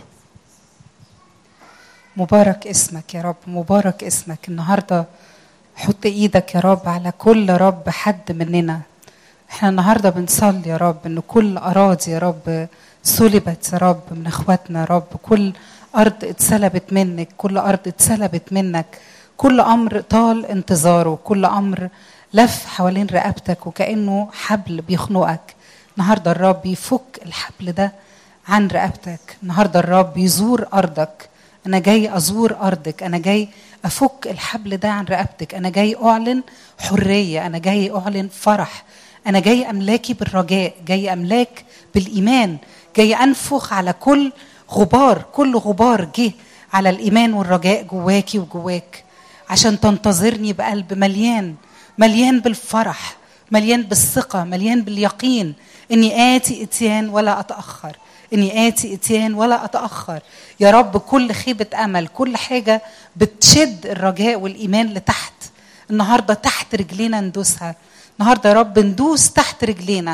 S3: مبارك اسمك يا رب مبارك اسمك النهارده حط ايدك يا رب على كل رب حد مننا احنا النهارده بنصلي يا رب ان كل اراضي يا رب سلبت يا رب من اخواتنا يا رب كل ارض اتسلبت منك كل ارض اتسلبت منك كل امر طال انتظاره كل امر لف حوالين رقبتك وكانه حبل بيخنقك النهارده الرب يفك الحبل ده عن رقبتك النهارده الرب يزور ارضك انا جاي ازور ارضك انا جاي افك الحبل ده عن رقبتك انا جاي اعلن حريه انا جاي اعلن فرح انا جاي املاكي بالرجاء جاي املاك بالايمان جاي انفخ على كل غبار كل غبار جه على الايمان والرجاء جواكي وجواك عشان تنتظرني بقلب مليان مليان بالفرح مليان بالثقه مليان باليقين اني اتي اتيان ولا اتاخر اني اتي اتيان ولا اتاخر يا رب كل خيبه امل كل حاجه بتشد الرجاء والايمان لتحت النهارده تحت رجلينا ندوسها النهارده يا رب ندوس تحت رجلينا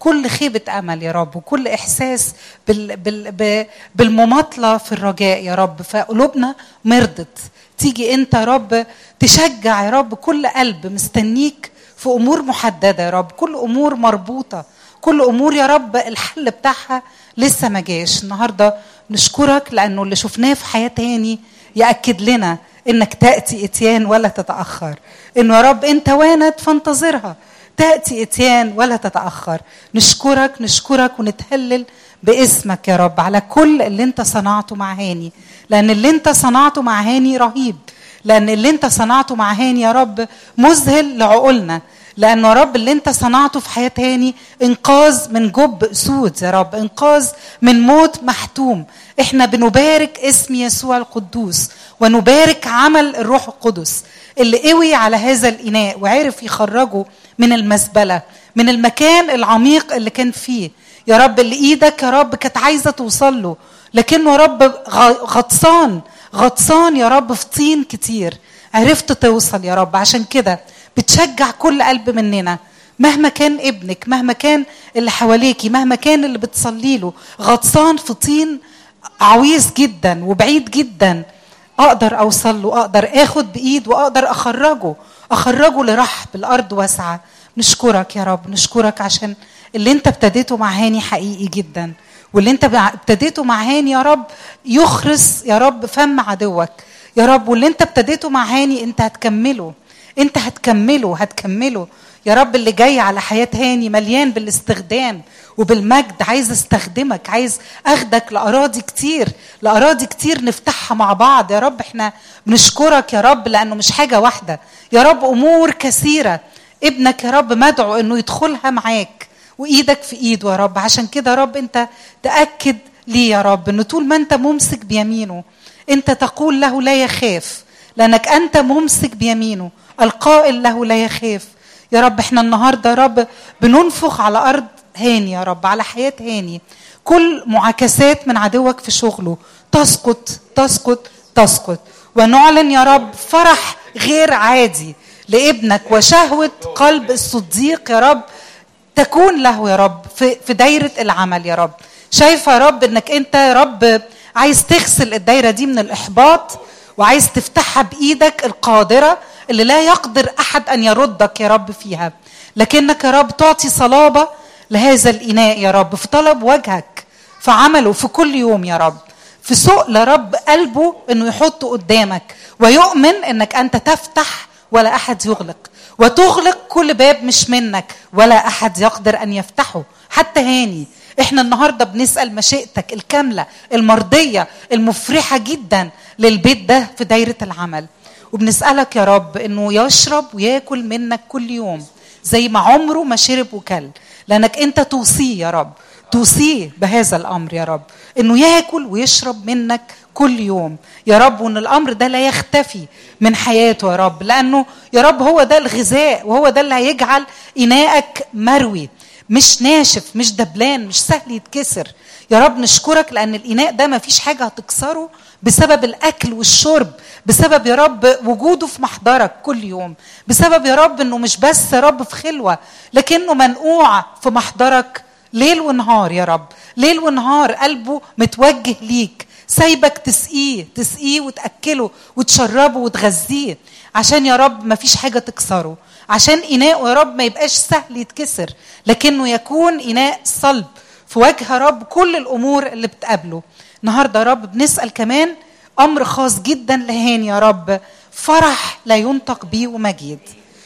S3: كل خيبة أمل يا رب وكل إحساس بال بال ب- بالمماطلة في الرجاء يا رب فقلوبنا مرضت تيجي أنت يا رب تشجع يا رب كل قلب مستنيك في أمور محددة يا رب كل أمور مربوطة كل أمور يا رب الحل بتاعها لسه ما جاش النهاردة نشكرك لأنه اللي شفناه في حياة تاني يأكد لنا إنك تأتي إتيان ولا تتأخر إنه يا رب أنت وانت فانتظرها تأتي إتيان ولا تتأخر نشكرك نشكرك ونتهلل باسمك يا رب على كل اللي انت صنعته مع هاني لأن اللي انت صنعته مع هاني رهيب لأن اللي انت صنعته مع هاني يا رب مذهل لعقولنا لأنه يا رب اللي انت صنعته في حياة هاني انقاذ من جب أسود يا رب انقاذ من موت محتوم احنا بنبارك اسم يسوع القدوس ونبارك عمل الروح القدس اللي قوي على هذا الإناء وعرف يخرجه من المزبلة من المكان العميق اللي كان فيه يا رب اللي ايدك يا رب كانت عايزة توصل له لكنه يا رب غ- غطسان غطسان يا رب في طين كتير عرفت توصل يا رب عشان كده بتشجع كل قلب مننا مهما كان ابنك مهما كان اللي حواليكي مهما كان اللي بتصلي له غطسان في طين عويص جدا وبعيد جدا اقدر اوصل له اقدر اخد بايد واقدر اخرجه اخرجه لرحب الارض واسعه نشكرك يا رب نشكرك عشان اللي انت ابتديته مع هاني حقيقي جدا واللي انت بع- ابتديته مع هاني يا رب يخرس يا رب فم عدوك يا رب واللي انت ابتديته مع هاني انت هتكمله انت هتكمله هتكمله يا رب اللي جاي على حياة هاني مليان بالاستخدام وبالمجد عايز استخدمك عايز اخدك لأراضي كتير لأراضي كتير نفتحها مع بعض يا رب احنا بنشكرك يا رب لأنه مش حاجة واحدة يا رب أمور كثيرة ابنك يا رب مدعو انه يدخلها معاك وايدك في ايده يا رب عشان كده يا رب انت تاكد لي يا رب ان طول ما انت ممسك بيمينه انت تقول له لا يخاف لانك انت ممسك بيمينه القائل له لا يخاف يا رب احنا النهارده يا رب بننفخ على ارض هاني يا رب على حياه هاني كل معاكسات من عدوك في شغله تسقط تسقط تسقط ونعلن يا رب فرح غير عادي لابنك وشهوه قلب الصديق يا رب تكون له يا رب في في دايره العمل يا رب شايفه يا رب انك انت يا رب عايز تغسل الدايره دي من الاحباط وعايز تفتحها بايدك القادره اللي لا يقدر احد ان يردك يا رب فيها لكنك يا رب تعطي صلابه لهذا الاناء يا رب في طلب وجهك في عمله في كل يوم يا رب في سؤل يا رب قلبه انه يحطه قدامك ويؤمن انك انت تفتح ولا احد يغلق وتغلق كل باب مش منك ولا احد يقدر ان يفتحه حتى هاني احنا النهارده بنسال مشيئتك الكامله المرضيه المفرحه جدا للبيت ده في دايره العمل وبنسالك يا رب انه يشرب وياكل منك كل يوم زي ما عمره ما شرب وكل لانك انت توصيه يا رب توصيه بهذا الامر يا رب انه ياكل ويشرب منك كل يوم يا رب وان الامر ده لا يختفي من حياته يا رب لانه يا رب هو ده الغذاء وهو ده اللي هيجعل اناءك مروي مش ناشف مش دبلان مش سهل يتكسر يا رب نشكرك لان الاناء ده ما فيش حاجه هتكسره بسبب الاكل والشرب بسبب يا رب وجوده في محضرك كل يوم بسبب يا رب انه مش بس يا رب في خلوه لكنه منقوع في محضرك ليل ونهار يا رب ليل ونهار قلبه متوجه ليك سايبك تسقيه تسقيه وتاكله وتشربه وتغذيه عشان يا رب ما فيش حاجه تكسره عشان اناءه يا رب ما يبقاش سهل يتكسر لكنه يكون اناء صلب في وجه يا رب كل الامور اللي بتقابله النهارده يا رب بنسال كمان امر خاص جدا لهاني يا رب فرح لا ينطق به ومجيد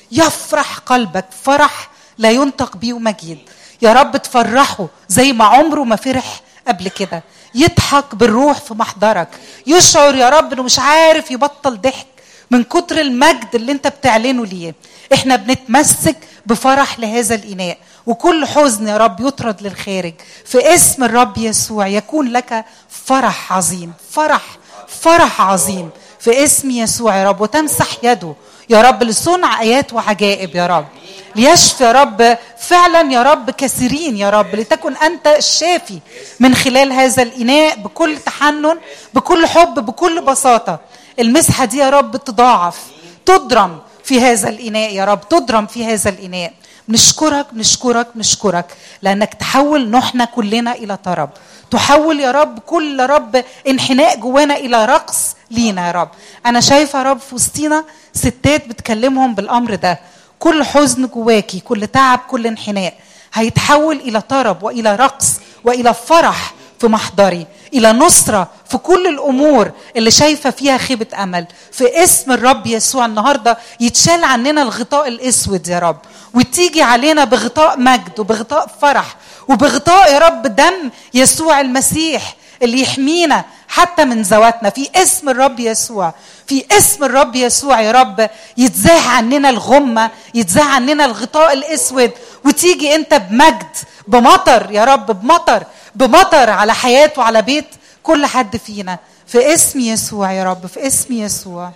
S3: يفرح قلبك فرح لا ينطق به ومجيد يا رب تفرحه زي ما عمره ما فرح قبل كده يضحك بالروح في محضرك يشعر يا رب انه مش عارف يبطل ضحك من كتر المجد اللي انت بتعلنه ليه احنا بنتمسك بفرح لهذا الاناء وكل حزن يا رب يطرد للخارج في اسم الرب يسوع يكون لك فرح عظيم فرح فرح عظيم في اسم يسوع يا رب وتمسح يده يا رب لصنع ايات وعجائب يا رب ليشفي يا رب فعلا يا رب كثيرين يا رب لتكن انت الشافي من خلال هذا الاناء بكل تحنن بكل حب بكل بساطه المسحه دي يا رب تضاعف تضرم في هذا الاناء يا رب تضرم في هذا الاناء نشكرك نشكرك نشكرك لانك تحول نوحنا كلنا الى طرب تحول يا رب كل رب انحناء جوانا الى رقص لينا يا رب انا شايفه يا رب في وسطينا ستات بتكلمهم بالامر ده كل حزن جواكي كل تعب كل انحناء هيتحول الى طرب والى رقص والى فرح في محضري الى نصره في كل الامور اللي شايفه فيها خيبه امل في اسم الرب يسوع النهارده يتشال عننا الغطاء الاسود يا رب وتيجي علينا بغطاء مجد وبغطاء فرح وبغطاء يا رب دم يسوع المسيح اللي يحمينا حتى من ذواتنا في اسم الرب يسوع في اسم الرب يسوع يا رب يتزاح عننا الغمة يتزاح عننا الغطاء الاسود وتيجي انت بمجد بمطر يا رب بمطر بمطر على حياة وعلى بيت كل حد فينا في اسم يسوع يا رب في اسم يسوع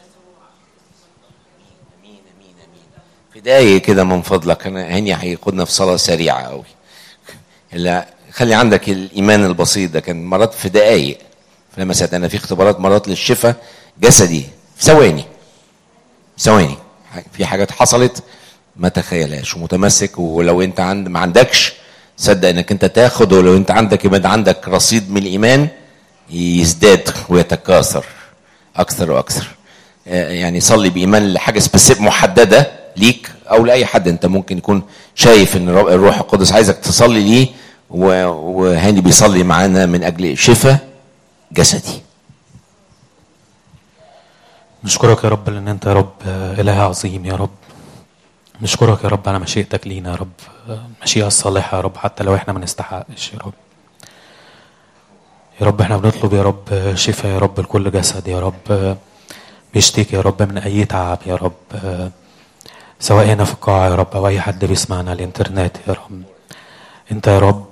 S1: في دقايق كده من فضلك انا هاني هياخدنا في صلاه سريعه قوي لا خلي عندك الايمان البسيط ده كان مرات في دقايق في لمسات انا في اختبارات مرات للشفاء جسدي في ثواني ثواني في حاجات حصلت ما تخيلهاش ومتمسك ولو انت عند ما عندكش صدق انك انت تاخد ولو انت عندك يبقى عندك رصيد من الايمان يزداد ويتكاثر اكثر واكثر آه، يعني صلي بايمان لحاجه سبيسيف محدده ليك او لاي حد انت ممكن يكون شايف ان الرب- الروح القدس عايزك تصلي ليه و- وهاني بيصلي معانا من اجل شفاء جسدي
S2: نشكرك يا رب لان انت يا رب اله عظيم يا رب نشكرك يا رب على مشيئتك لينا يا رب المشيئة الصالحة يا رب حتى لو احنا ما نستحقش يا رب يا رب احنا بنطلب يا رب شفاء يا رب لكل جسد يا رب بيشتكي يا رب من اي تعب يا رب سواء هنا في القاعة يا رب او اي حد بيسمعنا على الانترنت يا رب انت يا رب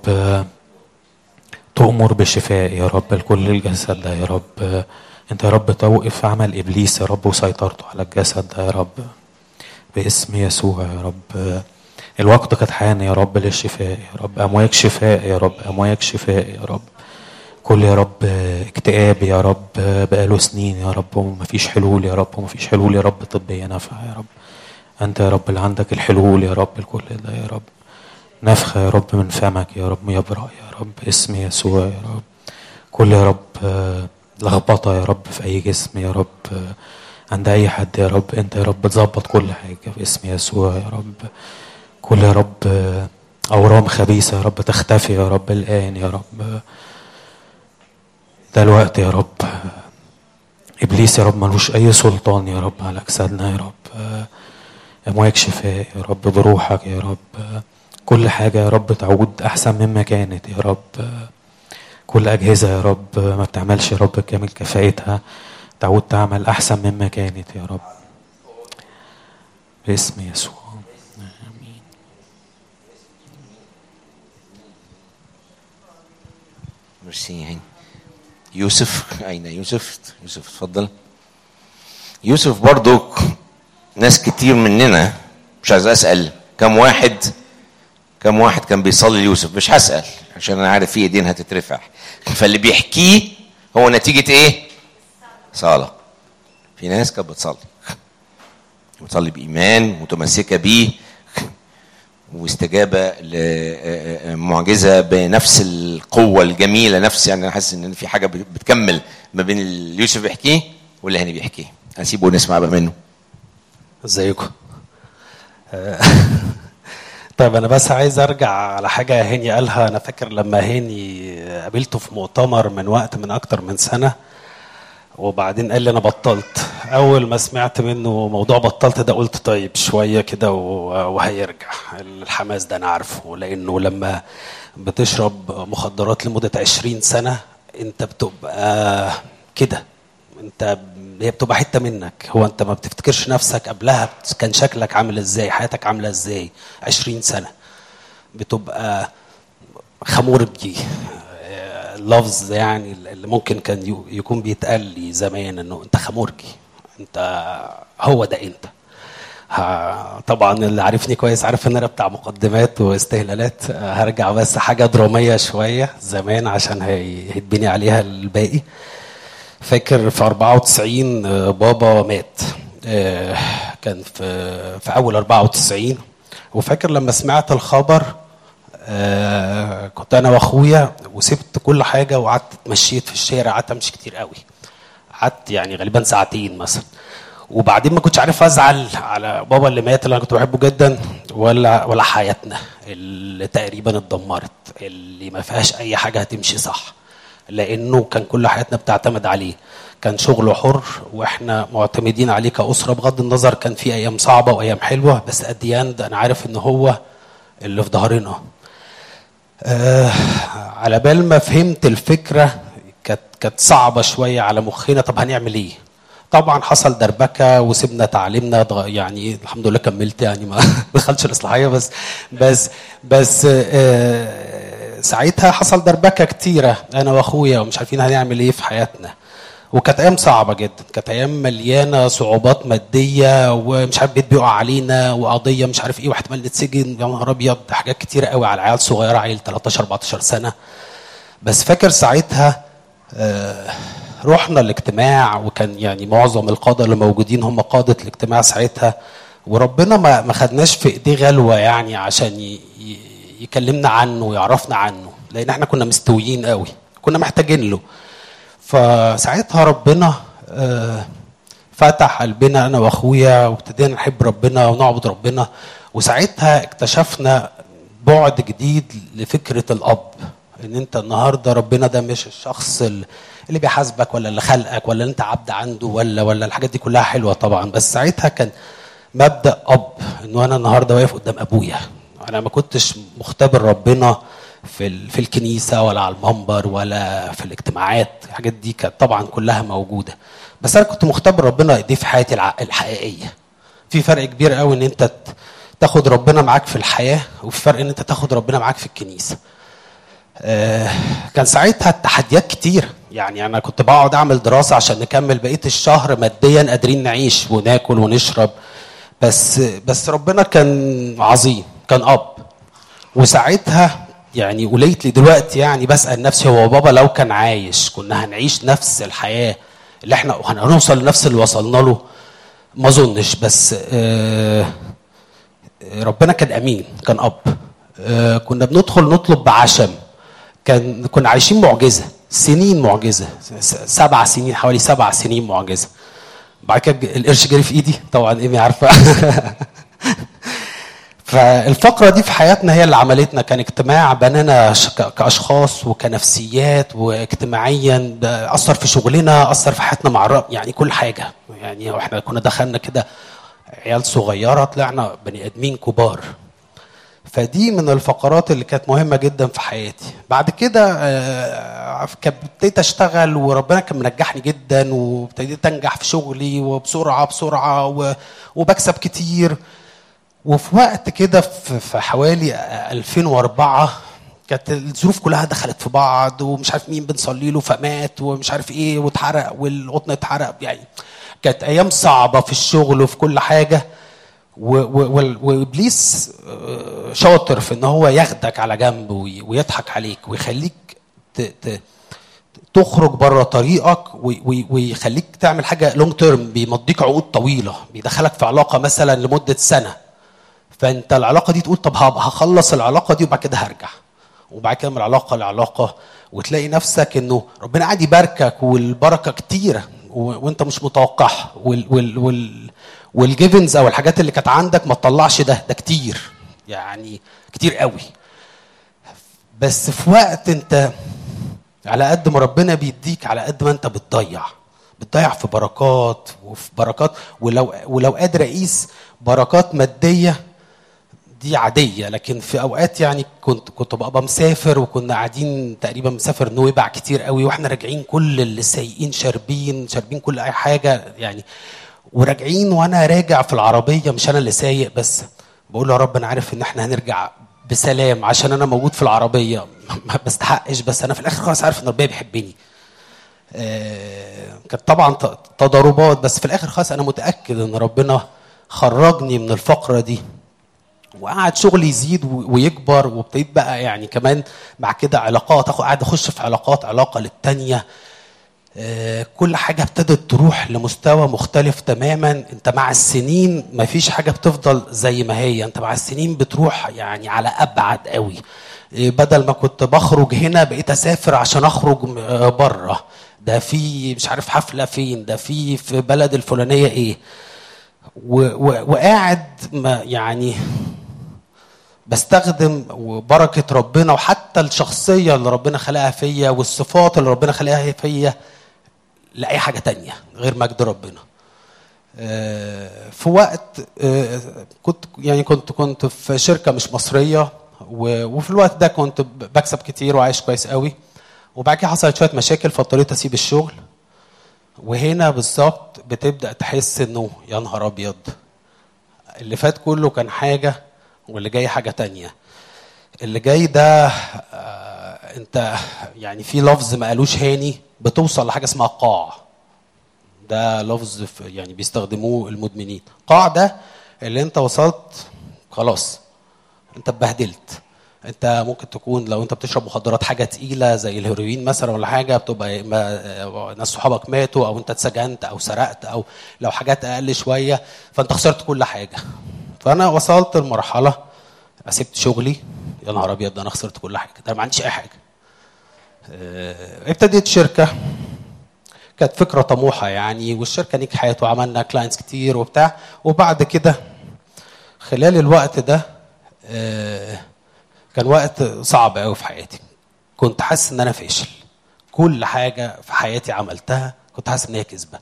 S2: تؤمر بالشفاء يا رب لكل الجسد ده يا رب انت يا رب توقف عمل ابليس يا رب وسيطرته على الجسد ده يا رب باسم يسوع يا رب الوقت قد حان يا رب للشفاء يا رب امواج شفاء يا رب امواج شفاء يا رب كل يا رب اكتئاب يا رب بقاله سنين يا رب ومفيش حلول يا رب ومفيش حلول يا رب طبية نافعة يا رب انت يا رب اللي عندك الحلول يا رب لكل ده يا رب نفخة يا رب من فمك يا رب يبرأ يا رب اسم يسوع يا رب كل يا رب لخبطة يا رب في أي جسم يا رب عند أي حد يا رب أنت يا رب تظبط كل حاجة باسم يسوع يا رب كل يا رب أورام خبيثة يا رب تختفي يا رب الآن يا رب ده الوقت يا رب إبليس يا رب ملوش أي سلطان يا رب على أجسادنا يا رب أمواج شفاء يا رب بروحك يا رب كل حاجة يا رب تعود أحسن مما كانت يا رب كل أجهزة يا رب ما بتعملش يا رب بكامل كفاءتها تعود تعمل أحسن مما كانت يا رب باسم يسوع آمين
S1: ميرسي هاني يوسف أين يوسف؟ يوسف اتفضل يوسف برضو ناس كتير مننا مش عايز أسأل كم واحد كم واحد كان بيصلي ليوسف مش هسأل عشان أنا عارف في إيدين هتترفع فاللي بيحكيه هو نتيجة إيه؟ صلاة في ناس كانت بتصلي بتصلي بإيمان متمسكة بيه واستجابة لمعجزة بنفس القوة الجميلة نفس يعني أنا حاسس إن في حاجة بتكمل ما بين اللي يوسف بيحكيه واللي هاني بيحكيه هسيبه نسمع بقى منه
S4: ازيكم طيب انا بس عايز ارجع على حاجه هاني قالها انا فاكر لما هاني قابلته في مؤتمر من وقت من اكتر من سنه وبعدين قال لي انا بطلت اول ما سمعت منه موضوع بطلت ده قلت طيب شويه كده وهيرجع الحماس ده انا عارفه لانه لما بتشرب مخدرات لمده 20 سنه انت بتبقى كده انت هي بتبقى حته منك هو انت ما بتفتكرش نفسك قبلها كان شكلك عامل ازاي حياتك عامله ازاي 20 سنه بتبقى خمورجي اللفظ يعني اللي ممكن كان يكون بيتقال لي زمان انه انت خمورجي انت هو ده انت طبعا اللي عارفني كويس عارف ان انا بتاع مقدمات واستهلالات هرجع بس حاجه دراميه شويه زمان عشان هيتبني عليها الباقي فاكر في 94 بابا مات كان في في اول 94 وفاكر لما سمعت الخبر آه كنت انا واخويا وسبت كل حاجه وقعدت اتمشيت في الشارع قعدت امشي كتير قوي قعدت يعني غالبا ساعتين مثلا وبعدين ما كنتش عارف ازعل على بابا اللي مات اللي انا كنت بحبه جدا ولا ولا حياتنا اللي تقريبا اتدمرت اللي ما فيهاش اي حاجه هتمشي صح لانه كان كل حياتنا بتعتمد عليه كان شغله حر واحنا معتمدين عليه كاسره بغض النظر كان في ايام صعبه وايام حلوه بس اديان انا عارف ان هو اللي في ظهرنا آه على بال ما فهمت الفكره كانت كانت صعبه شويه على مخنا طب هنعمل ايه طبعا حصل دربكه وسيبنا تعليمنا ضغ- يعني الحمد لله كملت يعني ما دخلتش الاصلاحيه بس بس بس آه، ساعتها حصل دربكه كتيره انا واخويا ومش عارفين هنعمل ايه في حياتنا وكانت ايام صعبه جدا كانت ايام مليانه صعوبات ماديه ومش عارف بيت بيقع علينا وقضيه مش عارف ايه واحتمال نتسجن يا نهار ابيض حاجات كتيره قوي على عيال صغيره عيل 13 14 سنه بس فاكر ساعتها آه، رحنا الاجتماع وكان يعني معظم القاده اللي موجودين هم قاده الاجتماع ساعتها وربنا ما ما خدناش في ايديه غلوه يعني عشان ي- ي- يكلمنا عنه ويعرفنا عنه لان احنا كنا مستويين قوي كنا محتاجين له فساعتها ربنا آه، فتح قلبنا انا واخويا وابتدينا نحب ربنا ونعبد ربنا وساعتها اكتشفنا بعد جديد لفكره الاب ان انت النهارده ربنا ده مش الشخص ال- اللي بيحاسبك ولا اللي خلقك ولا انت عبد عنده ولا ولا الحاجات دي كلها حلوه طبعا بس ساعتها كان مبدا اب انه انا النهارده واقف قدام ابويا انا ما كنتش مختبر ربنا في ال- في الكنيسه ولا على المنبر ولا في الاجتماعات الحاجات دي كانت طبعا كلها موجوده بس انا كنت مختبر ربنا دي في حياتي الع- الحقيقيه في فرق كبير قوي ان انت ت- تاخد ربنا معاك في الحياه وفي فرق ان انت تاخد ربنا معاك في الكنيسه آه، كان ساعتها التحديات كتير يعني انا كنت بقعد اعمل دراسه عشان نكمل بقيه الشهر ماديا قادرين نعيش وناكل ونشرب بس بس ربنا كان عظيم كان اب وساعتها يعني وليت لي دلوقتي يعني بسال نفسي هو بابا لو كان عايش كنا هنعيش نفس الحياه اللي احنا هنوصل لنفس اللي وصلنا له ما اظنش بس آه ربنا كان امين كان اب آه، كنا بندخل نطلب بعشم كان كنا عايشين معجزه سنين معجزه س- سبع سنين حوالي سبع سنين معجزه بعد كده ج- القرش جري في ايدي طبعا ايمي عارفه فالفقره دي في حياتنا هي اللي عملتنا كان اجتماع بنانا ش- ك- كاشخاص وكنفسيات واجتماعيا ده اثر في شغلنا اثر في حياتنا مع الرب يعني كل حاجه يعني احنا كنا دخلنا كده عيال صغيره طلعنا بني ادمين كبار فدي من الفقرات اللي كانت مهمه جدا في حياتي بعد كده آه، كان ابتديت اشتغل وربنا كان منجحني جدا وابتديت انجح في شغلي وبسرعه بسرعه و- وبكسب كتير وفي وقت كده في في حوالي 2004 كانت الظروف كلها دخلت في بعض ومش عارف مين بنصلي له فمات ومش عارف ايه واتحرق والقطن اتحرق يعني كانت ايام صعبه في الشغل وفي كل حاجه و- و- وال- وابليس آه، شاطر في ان هو ياخدك على جنب وي- ويضحك عليك ويخليك ت- ت- تخرج بره طريقك وي- وي- ويخليك تعمل حاجه لونج تيرم بيمضيك عقود طويله بيدخلك في علاقه مثلا لمده سنه فانت العلاقه دي تقول طب هب- هخلص العلاقه دي وبعد كده هرجع وبعد كده من العلاقه لعلاقه وتلاقي نفسك انه ربنا قاعد يباركك والبركه كتيره و- وانت مش متوقعها وال وال وال والجيفنز او الحاجات اللي كانت عندك ما تطلعش ده ده كتير يعني كتير قوي بس في وقت انت على قد ما ربنا بيديك على قد ما انت بتضيع بتضيع في بركات وفي بركات ولو ولو قادر اقيس بركات ماديه دي عاديه لكن في اوقات يعني كنت كنت ببقى مسافر وكنا قاعدين تقريبا مسافر نويبع كتير قوي واحنا راجعين كل اللي سايقين شاربين شاربين كل اي حاجه يعني وراجعين وانا راجع في العربيه مش انا اللي سايق بس بقول له يا رب انا عارف ان احنا هنرجع بسلام عشان انا موجود في العربيه ما بستحقش بس انا في الاخر خلاص عارف ان ربنا بيحبني آه، كانت طبعا ت- تضاربات بس في الاخر خلاص انا متاكد ان ربنا خرجني من الفقره دي وقعد شغلي يزيد و- ويكبر وابتديت بقى يعني كمان مع كده علاقات اخد قاعد اخش في علاقات علاقه للتانيه آه، كل حاجة ابتدت تروح لمستوى مختلف تماما انت مع السنين مفيش حاجة بتفضل زي ما هي انت مع السنين بتروح يعني على ابعد قوي آه، بدل ما كنت بخرج هنا بقيت اسافر عشان اخرج آه، بره ده في مش عارف حفلة فين ده في في بلد الفلانية ايه و و وقاعد ما يعني بستخدم بركة ربنا وحتى الشخصية اللي ربنا خلقها فيا والصفات اللي ربنا خلقها فيا لأي حاجة تانية غير مجد ربنا آه، في وقت آه، كنت يعني كنت كنت في شركة مش مصرية و- وفي الوقت ده كنت ب- بكسب كتير وعايش كويس قوي وبعد كده حصلت شوية مشاكل فاضطريت أسيب الشغل وهنا بالظبط بتبدأ تحس إنه يا نهار أبيض اللي فات كله كان حاجة واللي جاي حاجة تانية اللي جاي ده آه، انت يعني في لفظ ما قالوش هاني بتوصل لحاجة اسمها قاع ده لفظ في- يعني بيستخدموه المدمنين قاع ده اللي انت وصلت خلاص انت اتبهدلت انت ممكن تكون لو انت بتشرب مخدرات حاجه تقيله زي الهيروين مثلا ولا حاجه بتبقى يا اما ناس صحابك ماتوا او انت اتسجنت او سرقت او لو حاجات اقل شويه فانت خسرت كل حاجه فانا وصلت لمرحله سبت شغلي يا نهار ابيض ده انا خسرت كل حاجه ده أنا ما عنديش اي حاجه اه، ابتديت شركه كانت فكره طموحه يعني والشركه نجحت وعملنا كلاينتس كتير وبتاع وبعد كده خلال الوقت ده آه، كان وقت صعب قوي في حياتي كنت حاسس ان انا فاشل كل حاجه في حياتي عملتها كنت حاسس ان هي كذبه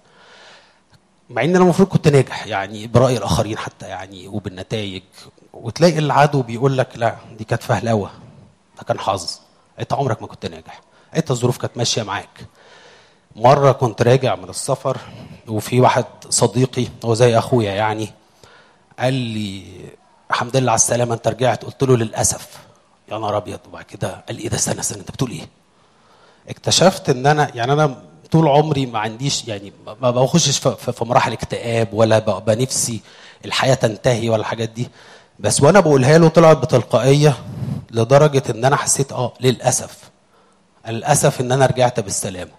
S4: مع ان انا المفروض كنت ناجح يعني براي الاخرين حتى يعني وبالنتائج وتلاقي العدو بيقول لك لا دي كانت فهلوه ده كان حظ انت عمرك ما كنت ناجح انت الظروف كانت ماشيه معاك مره كنت راجع من السفر وفي واحد صديقي هو زي اخويا يعني قال لي الحمد لله على السلامه انت رجعت قلت له للاسف يا نهار ابيض وبعد كده قال لي ايه ده استنى استنى انت بتقول ايه؟ اكتشفت ان انا يعني انا طول عمري ما عنديش يعني ما- ما بخشش في- في في مراحل اكتئاب ولا ببقى نفسي الحياه تنتهي ولا الحاجات دي بس وانا بقولها له طلعت بتلقائيه لدرجه ان انا حسيت اه للاسف للاسف ان انا رجعت بالسلامه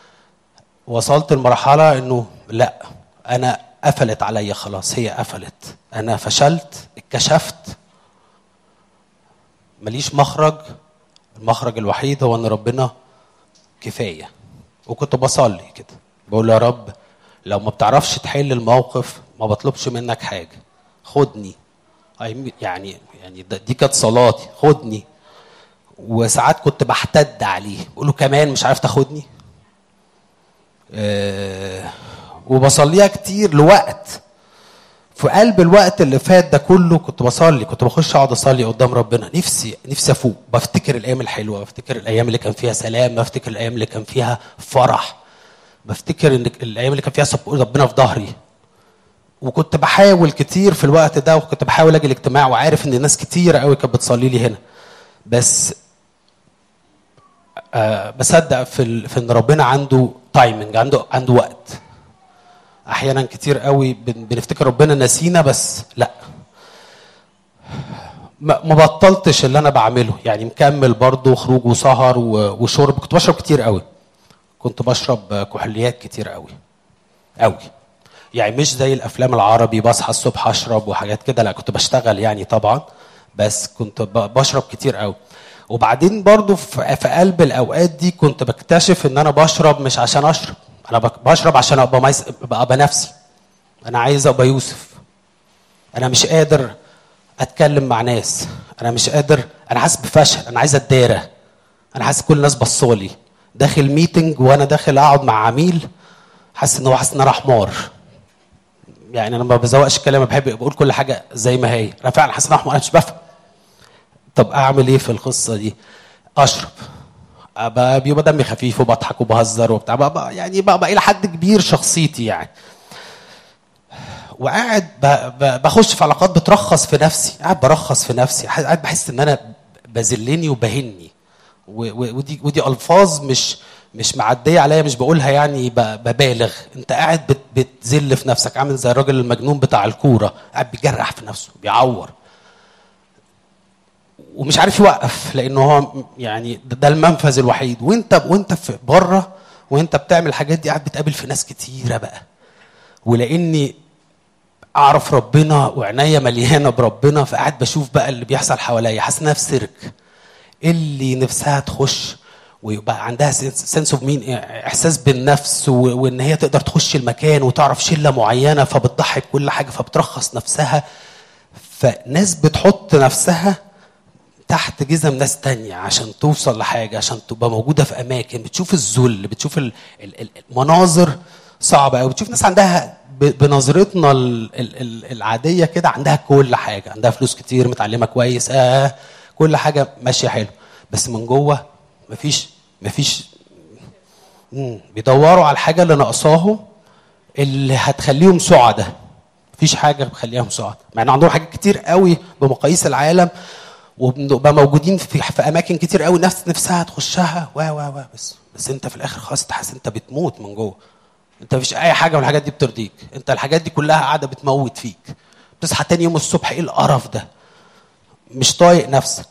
S4: وصلت لمرحله انه لا انا قفلت عليا خلاص هي قفلت انا فشلت اتكشفت ماليش مخرج المخرج الوحيد هو ان ربنا كفايه وكنت بصلي كده بقول يا رب لو ما بتعرفش تحل الموقف ما بطلبش منك حاجه خدني أي- يعني يعني ده- دي كانت صلاتي خدني وساعات كنت بحتد عليه بقول له كمان مش عارف تاخدني آه، وبصليها كتير لوقت في قلب الوقت اللي فات ده كله كنت بصلي كنت بخش اقعد اصلي قدام ربنا نفسي نفسي افوق بفتكر الايام الحلوه بفتكر الايام اللي كان فيها سلام بفتكر الايام اللي كان فيها فرح بفتكر ان الايام اللي كان فيها سب- ربنا في ظهري وكنت بحاول كتير في الوقت ده وكنت بحاول اجي الاجتماع وعارف ان ناس كتير قوي كانت بتصلي لي هنا بس آه بصدق في ال... في ان ربنا عنده تايمنج عنده عنده وقت احيانا كتير قوي بن... بنفتكر ربنا نسينا بس لا ما ما بطلتش اللي انا بعمله يعني مكمل برضه خروج وسهر و... وشرب كنت بشرب كتير قوي كنت بشرب كحوليات كتير قوي قوي يعني مش زي الافلام العربي بصحى الصبح اشرب وحاجات كده لا كنت بشتغل يعني طبعا بس كنت ب- بشرب كتير قوي وبعدين برضو في في قلب الاوقات دي كنت بكتشف ان انا بشرب مش عشان اشرب انا بك- بشرب عشان ابقى ميس... ابقى أبقى نفسي انا عايز ابقى يوسف انا مش قادر اتكلم مع ناس انا مش قادر انا حاسس بفشل انا عايز اتدارى انا حاسس كل الناس بصالي داخل ميتنج وانا داخل اقعد مع عميل حاسس ان هو حاسس ان انا حمار يعني انا ما بزوقش الكلام أنا بحب بقول كل حاجه زي ما هي انا فعلا حاسس ان انا حمار انا مش بفهم طب اعمل ايه في القصه دي اشرب ابقى بيبقى دمي خفيف وبضحك وبهزر وبتاع بقى يعني بقى, بقى الى حد كبير شخصيتي يعني وقاعد ب- ب- بخش في علاقات بترخص في نفسي قاعد برخص في نفسي قاعد بحس ان انا بذلني وبهني و- و- ودي ودي الفاظ مش مش معديه عليا مش بقولها يعني ب- ببالغ انت قاعد بت- بتذل في نفسك عامل زي الراجل المجنون بتاع الكوره قاعد بيجرح في نفسه بيعور ومش عارف يوقف لانه هو يعني ده ده المنفذ الوحيد وانت وانت في بره وانت بتعمل الحاجات دي قاعد بتقابل في ناس كتيره بقى ولاني اعرف ربنا وعناية مليانه بربنا فقاعد بشوف بقى اللي بيحصل حواليا حاسس انها في سيرك اللي نفسها تخش ويبقى عندها سنس اوف مين احساس بالنفس و- وان هي تقدر تخش المكان وتعرف شله معينه فبتضحي بكل حاجه فبترخص نفسها فناس بتحط نفسها تحت جزم ناس تانية عشان توصل لحاجة عشان تبقى موجودة في أماكن بتشوف الذل بتشوف ال- ال- ال- المناظر صعبة أوي بتشوف ناس عندها ب- بنظرتنا ال- ال- ال- العادية كده عندها كل حاجة عندها فلوس كتير متعلمة كويس آه كل حاجة ماشية حلو بس من جوه مفيش مفيش مم، بيدوروا على الحاجة اللي ناقصاهم اللي هتخليهم سعداء مفيش حاجه بتخليهم سعداء مع ان عندهم حاجات كتير قوي بمقاييس العالم وبنبقى موجودين في, في اماكن كتير قوي نفس نفسها تخشها و و و بس بس انت في الاخر خلاص تحس انت بتموت من جوه انت مفيش اي حاجه من الحاجات دي بترضيك انت الحاجات دي كلها قاعده بتموت فيك بتصحى تاني يوم الصبح ايه القرف ده مش طايق نفسك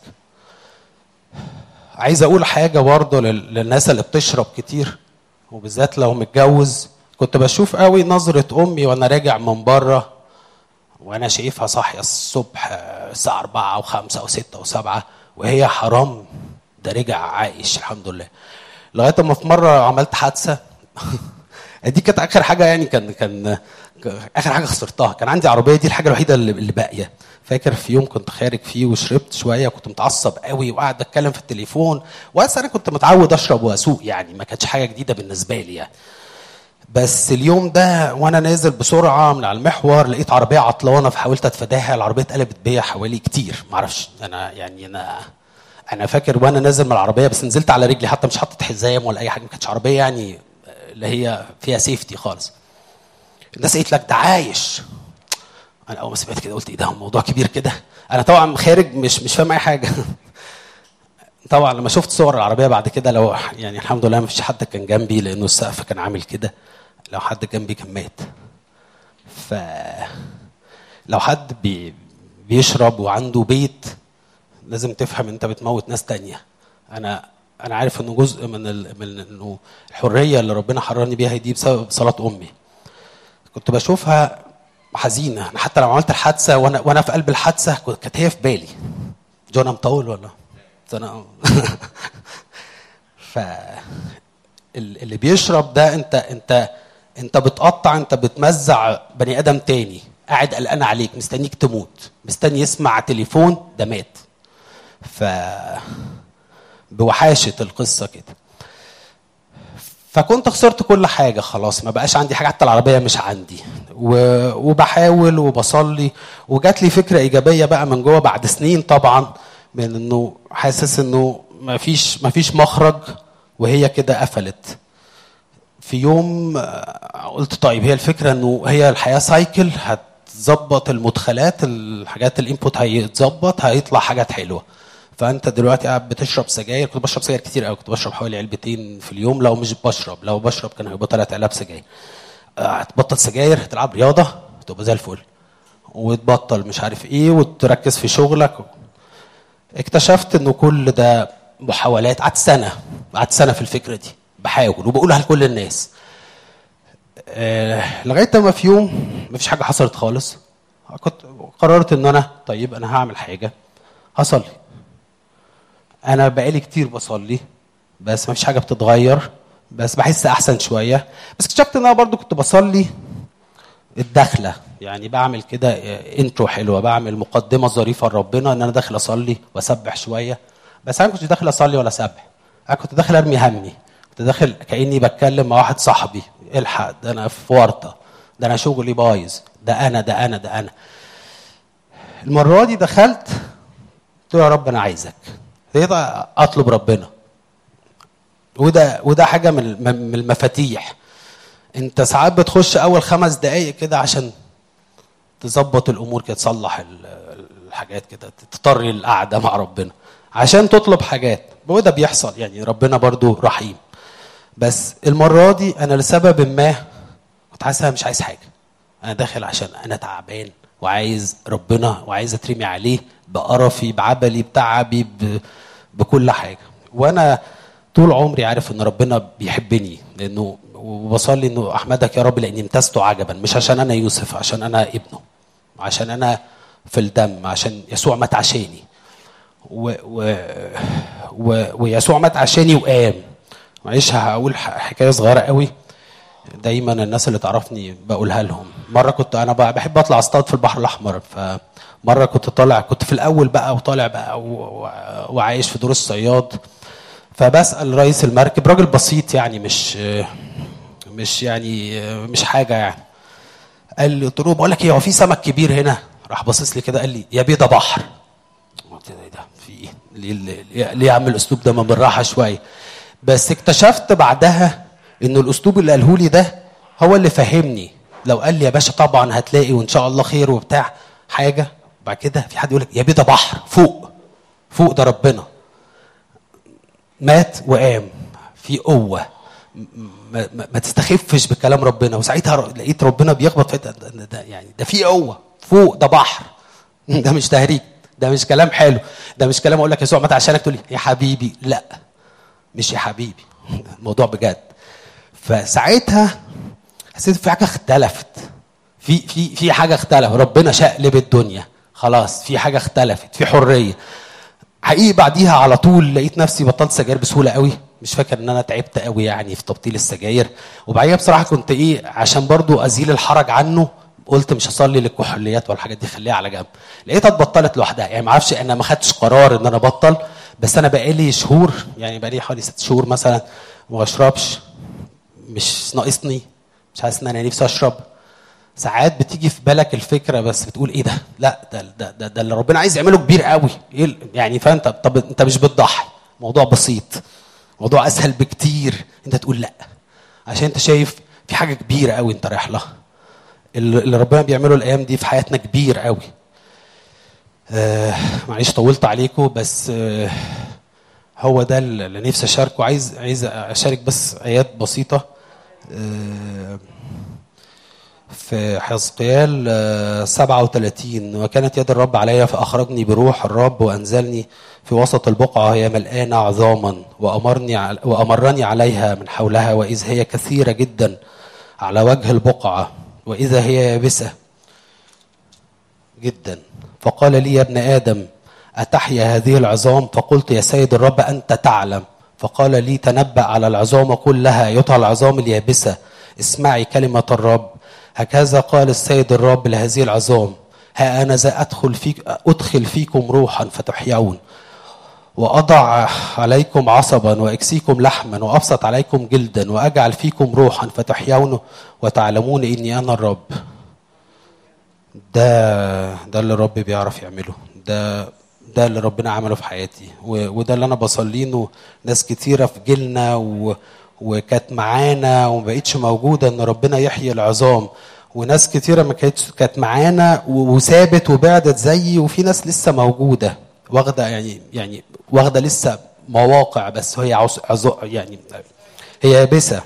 S4: عايز اقول حاجه برضه لل- للناس اللي بتشرب كتير وبالذات لو متجوز كنت بشوف قوي نظره امي وانا راجع من بره وانا شايفها صاحيه الصبح آه، الساعه 4 و5 و6 و7 وهي حرام ده رجع عايش الحمد لله لغايه اما في مره عملت حادثه دي كانت اخر حاجه يعني كان كان اخر حاجه خسرتها كان عندي عربيه دي الحاجه الوحيده اللي, اللي باقيه فاكر في يوم كنت خارج فيه وشربت شويه وكنت متعصب قوي وقاعد اتكلم في التليفون وأصل انا كنت متعود اشرب واسوق يعني ما كانتش حاجه جديده بالنسبه لي يعني بس اليوم ده وانا نازل بسرعه من على المحور لقيت عربيه عطلانه فحاولت اتفاداها العربيه اتقلبت بيا حوالي كتير معرفش انا يعني انا انا فاكر وانا نازل من العربيه بس نزلت على رجلي حتى مش حاطط حزام ولا اي حاجه ما كانتش عربيه يعني اللي هي فيها سيفتي خالص الناس قالت لك ده عايش انا اول ما سمعت كده قلت ايه ده هو الموضوع كبير كده انا طبعا خارج مش مش فاهم اي حاجه طبعا لما شفت صور العربيه بعد كده لو يعني الحمد لله ما فيش حد كان جنبي لانه السقف كان عامل كده لو حد جنبي كان مات ف لو حد بي بيشرب وعنده بيت لازم تفهم انت بتموت ناس تانية انا انا عارف انه جزء من ال... من انه الحريه اللي ربنا حررني بيها دي بسبب صلاه امي كنت بشوفها حزينه انا حتى لو عملت الحادثه وانا وانا في قلب الحادثه كنت- كانت هي في بالي جونا مطول ولا انا ف ال- اللي بيشرب ده انت انت انت بتقطع انت بتمزع بني ادم تاني قاعد قلقان عليك مستنيك تموت مستني يسمع تليفون ده مات ف بوحاشه القصه كده فكنت خسرت كل حاجه خلاص ما بقاش عندي حاجه حتى العربيه مش عندي و... وبحاول وبصلي وجات لي فكره ايجابيه بقى من جوه بعد سنين طبعا من انه حاسس انه ما فيش ما فيش مخرج وهي كده قفلت في يوم آه، قلت طيب هي الفكره انه هي الحياه سايكل هتظبط المدخلات الحاجات الانبوت هيتظبط هيطلع حاجات حلوه فانت دلوقتي قاعد بتشرب سجاير كنت بشرب سجاير كتير قوي كنت بشرب حوالي علبتين في اليوم لو مش بشرب لو بشرب كان هيبقى ثلاث علب سجاير آه، هتبطل سجاير هتلعب رياضه تبقى زي الفل وتبطل مش عارف ايه وتركز في شغلك اكتشفت انه كل ده محاولات قعدت سنه قعدت سنه في الفكره دي بحاول وبقولها لكل الناس آه لغايه ما في يوم مفيش حاجه حصلت خالص كنت قررت ان انا طيب انا هعمل حاجه هصلي انا بقالي كتير بصلي بس مفيش حاجه بتتغير بس بحس احسن شويه بس اكتشفت ان انا برضو كنت بصلي الدخله يعني بعمل كده انترو حلوه بعمل مقدمه ظريفه لربنا ان انا داخل اصلي واسبح شويه بس انا ما كنتش داخل اصلي ولا اسبح انا كنت داخل ارمي همي كنت داخل كاني بتكلم مع واحد صاحبي الحق ده انا في ورطه ده انا شغلي بايظ ده انا ده انا ده انا المره دي دخلت قلت له يا رب انا عايزك ابتديت اطلب ربنا وده وده حاجه من من المفاتيح انت ساعات بتخش اول خمس دقايق كده عشان تظبط الامور كده تصلح ال- الحاجات كده تضطر القعده مع ربنا عشان تطلب حاجات وده بيحصل يعني ربنا برضو رحيم بس المره دي انا لسبب ما كنت حاسس أنا مش عايز حاجه انا داخل عشان انا تعبان وعايز ربنا وعايز اترمي عليه بقرفي بعبلي بتعبي ب... بكل حاجه وانا طول عمري عارف ان ربنا بيحبني لانه وبصلي انه احمدك يا رب لاني امتزت عجبا مش عشان انا يوسف عشان انا ابنه عشان انا في الدم عشان يسوع مات عشاني و و و ويسوع مات عشاني وقام معلش هقول ح- حكايه صغيره قوي دايما الناس اللي تعرفني بقولها لهم مره كنت انا بقى بحب اطلع اصطاد في البحر الاحمر فمره كنت طالع كنت في الاول بقى وطالع بقى و- و- وعايش في دور الصياد فبسال رئيس المركب راجل بسيط يعني مش مش يعني مش حاجه يعني قال لي قلت له بقول لك ايه هو في سمك كبير هنا راح باصص لي كده قال لي يا بيه ده بحر قلت له ايه ده في ايه ليه ليه, ليه يا عم الاسلوب ده ما بالراحه شويه بس اكتشفت بعدها انه الاسلوب اللي قاله لي ده هو اللي فهمني لو قال لي يا باشا طبعا هتلاقي وان شاء الله خير وبتاع حاجه بعد كده في حد يقول لك يا بيه ده بحر فوق فوق ده ربنا مات وقام في قوه ما, ما, ما تستخفش بكلام ربنا وساعتها ر- لقيت ربنا بيخبط في ده, ده, ده يعني ده في قوه فوق ده بحر ده مش تهريج ده مش كلام حلو ده مش كلام اقول لك يسوع مات عشانك تقول لي يا حبيبي لا مش يا حبيبي الموضوع بجد فساعتها حسيت في حاجه اختلفت في في في حاجه اختلف ربنا شقلب الدنيا خلاص في حاجه اختلفت في حريه حقيقي بعديها على طول لقيت نفسي بطلت سجاير بسهوله قوي مش فاكر ان انا تعبت قوي يعني في تبطيل السجاير وبعديها بصراحه كنت ايه عشان برضو ازيل الحرج عنه قلت مش هصلي للكحوليات والحاجات دي خليها على جنب لقيتها اتبطلت لوحدها يعني ما اعرفش انا ما خدتش قرار ان انا ابطل بس انا بقالي شهور يعني بقالي حوالي ست شهور مثلا ما بشربش مش ناقصني مش حاسس ان انا نفسي اشرب ساعات بتيجي في بالك الفكره بس بتقول ايه ده؟ لا ده ده ده, ده اللي ربنا عايز يعمله كبير قوي إيه ال- يعني فانت طب انت مش بتضحي موضوع بسيط موضوع اسهل بكتير انت تقول لا عشان انت شايف في حاجه كبيره قوي انت رايح لها اللي اللي ربنا بيعمله الايام دي في حياتنا كبير قوي آه معلش طولت عليكم بس آه هو ده اللي نفسي اشاركه عايز عايز اشارك بس ايات بسيطه آه في حزقيال آه، 37 وكانت يد الرب علي فأخرجني بروح الرب وأنزلني في وسط البقعة هي ملآنة عظاما وأمرني عل- وأمرني عليها من حولها وإذ هي كثيرة جدا على وجه البقعة وإذا هي يابسة جدا فقال لي يا ابن آدم أتحيا هذه العظام فقلت يا سيد الرب أنت تعلم فقال لي تنبأ على العظام كلها أيتها العظام اليابسة اسمعي كلمة الرب هكذا قال السيد الرب لهذه العظام ها أنا ذا أدخل فيك أدخل فيكم روحا فتحيون وأضع عليكم عصبا وأكسيكم لحما وأبسط عليكم جلدا وأجعل فيكم روحا فتحيون وتعلمون إني أنا الرب ده ده اللي الرب بيعرف يعمله ده ده اللي ربنا عمله في حياتي و- وده اللي انا بصليه انه ناس كتيره في جيلنا و... وكانت معانا وما بقتش موجوده ان ربنا يحيي العظام وناس كتيره ما كانتش كانت معانا و- وسابت وبعدت زيي وفي ناس لسه موجوده واخده يعني يعني واخده لسه مواقع بس هي عص... عز... يعني هي يابسه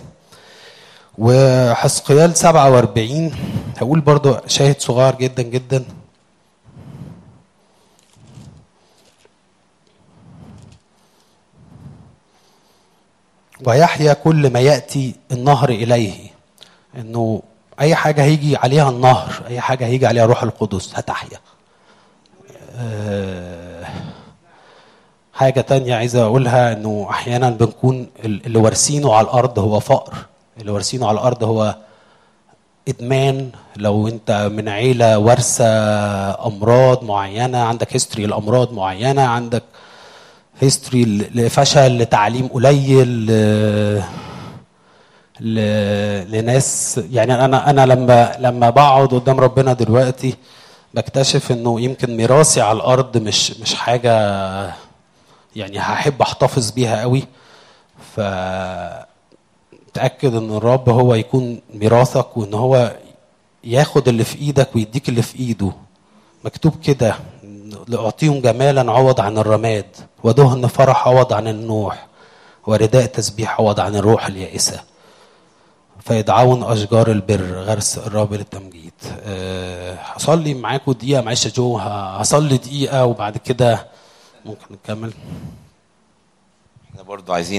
S4: وحسقيال 47 هقول برضو شاهد صغير جدا جدا ويحيا كل ما ياتي النهر اليه انه اي حاجه هيجي عليها النهر اي حاجه هيجي عليها روح القدس هتحيا آه، حاجة تانية عايزة أقولها إنه أحيانا بنكون ال- اللي وارثينه على الأرض هو فقر اللي وارثينه على الأرض هو إدمان لو أنت من عيلة وارثة أمراض معينة عندك هيستوري لأمراض معينة عندك هيستوري لفشل لتعليم قليل ل- ل- لناس يعني انا انا لما لما بقعد قدام ربنا دلوقتي بكتشف انه يمكن ميراثي على الارض مش مش حاجه يعني هحب احتفظ بيها قوي ف تاكد ان الرب هو يكون ميراثك وان هو ياخد اللي في ايدك ويديك اللي في ايده مكتوب كده لأعطيهم جمالا عوض عن الرماد ودهن فرح عوض عن النوح ورداء تسبيح عوض عن الروح اليائسة فيدعون أشجار البر غرس الرب للتمجيد أه هصلي معاكم دقيقة معلش يا جو ه- هصلي دقيقة وبعد كده ممكن نكمل
S1: احنا برضو عايزين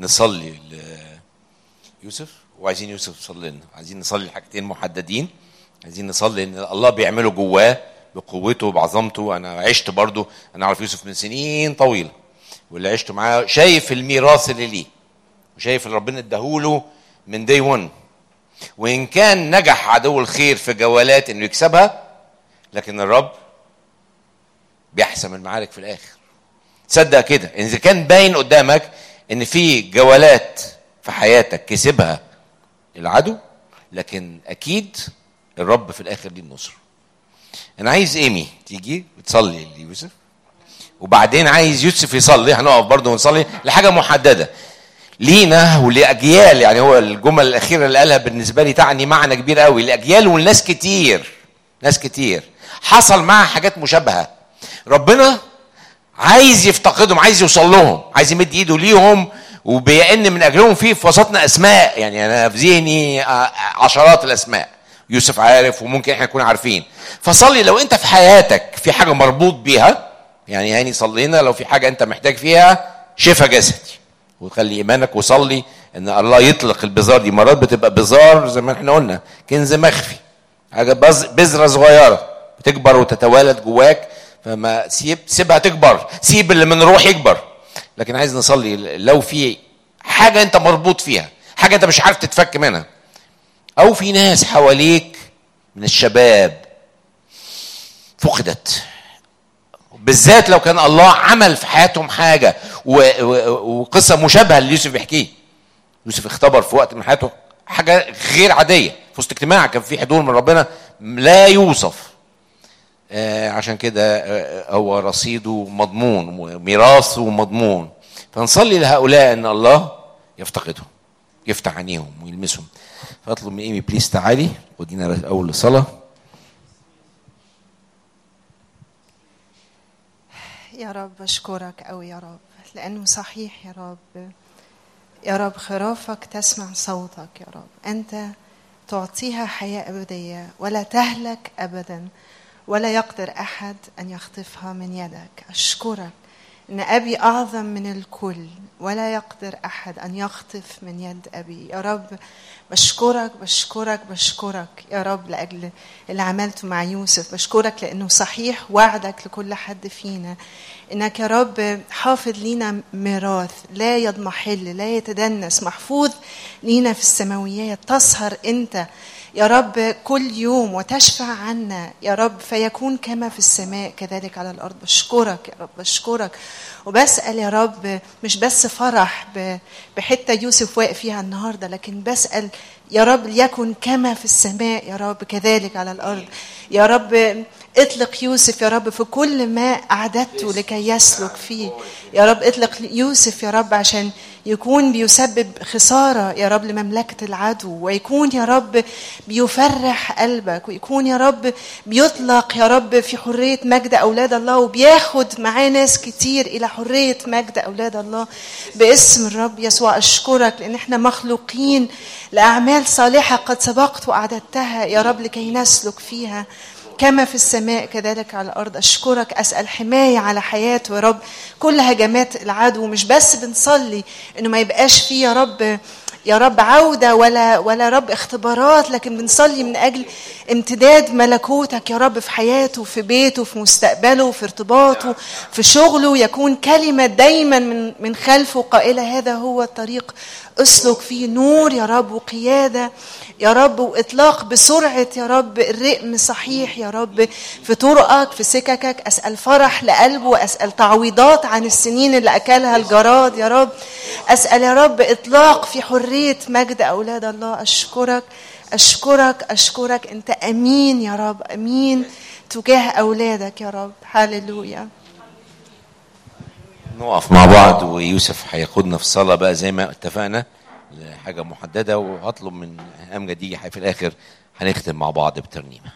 S1: نصلي ليوسف وعايزين يوسف يصلي لنا عايزين نصلي حاجتين محددين عايزين نصلي ان الله بيعمله جواه بقوته وبعظمته انا عشت برضو انا اعرف يوسف من سنين طويله واللي عشت معاه شايف الميراث اللي ليه وشايف اللي ربنا اداهوله من دي 1 وان كان نجح عدو الخير في جولات انه يكسبها لكن الرب بيحسم المعارك في الاخر تصدق كده ان اذا كان باين قدامك ان في جولات في حياتك كسبها العدو لكن اكيد الرب في الاخر ليه النصر انا عايز ايمي تيجي وتصلي ليوسف وبعدين عايز يوسف يصلي هنقف برضه ونصلي لحاجه محدده لينا ولاجيال يعني هو الجمل الاخيره اللي قالها بالنسبه لي تعني معنى كبير قوي لاجيال ولناس كتير ناس كتير حصل معها حاجات مشابهه ربنا عايز يفتقدهم عايز يوصل لهم عايز يمد ايده ليهم وبيئن من اجلهم في في وسطنا اسماء يعني انا في ذهني آه، عشرات الاسماء يوسف عارف وممكن احنا نكون عارفين فصلي لو انت في حياتك في حاجه مربوط بيها يعني هاني صلينا لو في حاجه انت محتاج فيها شفا جسدي وخلي ايمانك وصلي ان الله يطلق البذار دي مرات بتبقى بذار زي ما احنا قلنا كنز مخفي حاجه بز- بذره صغيره بتكبر وتتوالد جواك فما سيب سيبها تكبر سيب اللي من روح يكبر لكن عايز نصلي لو في حاجه انت مربوط فيها حاجه انت مش عارف تتفك منها او في ناس حواليك من الشباب فقدت بالذات لو كان الله عمل في حياتهم حاجه و- و- وقصه مشابهه اللي يوسف بيحكيه يوسف اختبر في وقت من حياته حاجه غير عاديه في وسط اجتماع كان في حضور من ربنا لا يوصف آه، عشان كده آه، هو رصيده مضمون وميراثه مضمون فنصلي لهؤلاء ان الله يفتقدهم يفتح عينيهم ويلمسهم فاطلب من ايمي بليز تعالي ودينا اول صلاه
S5: يا رب أشكرك أوي يا رب لأنه صحيح يا رب يا رب خرافك تسمع صوتك يا رب أنت تعطيها حياة أبدية ولا تهلك أبدا ولا يقدر أحد أن يخطفها من يدك أشكرك إن أبي أعظم من الكل ولا يقدر أحد أن يخطف من يد أبي يا رب بشكرك بشكرك بشكرك يا رب لأجل اللي عملته مع يوسف بشكرك لأنه صحيح وعدك لكل حد فينا إنك يا رب حافظ لينا ميراث لا يضمحل لا يتدنس محفوظ لينا في السماويات تسهر أنت يا رب كل يوم وتشفع عنا يا رب فيكون كما في السماء كذلك على الارض بشكرك يا رب بشكرك وبسال يا رب مش بس فرح ب- بحته يوسف واقف فيها النهارده لكن بسال يا رب ليكن كما في السماء يا رب كذلك على الارض يا رب اطلق يوسف يا رب في كل ما اعددته لكي يسلك فيه يا رب اطلق يوسف يا رب عشان يكون بيسبب خسارة يا رب لمملكة العدو ويكون يا رب بيفرح قلبك ويكون يا رب بيطلق يا رب في حرية مجد أولاد الله وبياخد معاه ناس كتير إلى حرية مجد أولاد الله باسم الرب يسوع أشكرك لأن احنا مخلوقين لأعمال صالحة قد سبقت وأعددتها يا رب لكي نسلك فيها كما في السماء كذلك على الارض اشكرك اسال حمايه على حياته يا رب كل هجمات العدو مش بس بنصلي انه ما يبقاش فيه يا رب يا رب عوده ولا ولا رب اختبارات لكن بنصلي من اجل امتداد ملكوتك يا رب في حياته في بيته في مستقبله في ارتباطه في شغله يكون كلمه دايما من من خلفه قائله هذا هو الطريق اسلك فيه نور يا رب وقياده يا رب واطلاق بسرعه يا رب الرقم صحيح يا رب في طرقك في سككك اسال فرح لقلبه واسال تعويضات عن السنين اللي اكلها الجراد يا رب اسال يا رب اطلاق في حريه مجد اولاد الله اشكرك اشكرك اشكرك انت امين يا رب امين تجاه اولادك يا رب هللويا
S1: نقف مع بعض ويوسف هياخدنا في الصلاه بقى زي ما اتفقنا لحاجه محدده وهطلب من امجد دي في الاخر هنختم مع بعض بترنيمه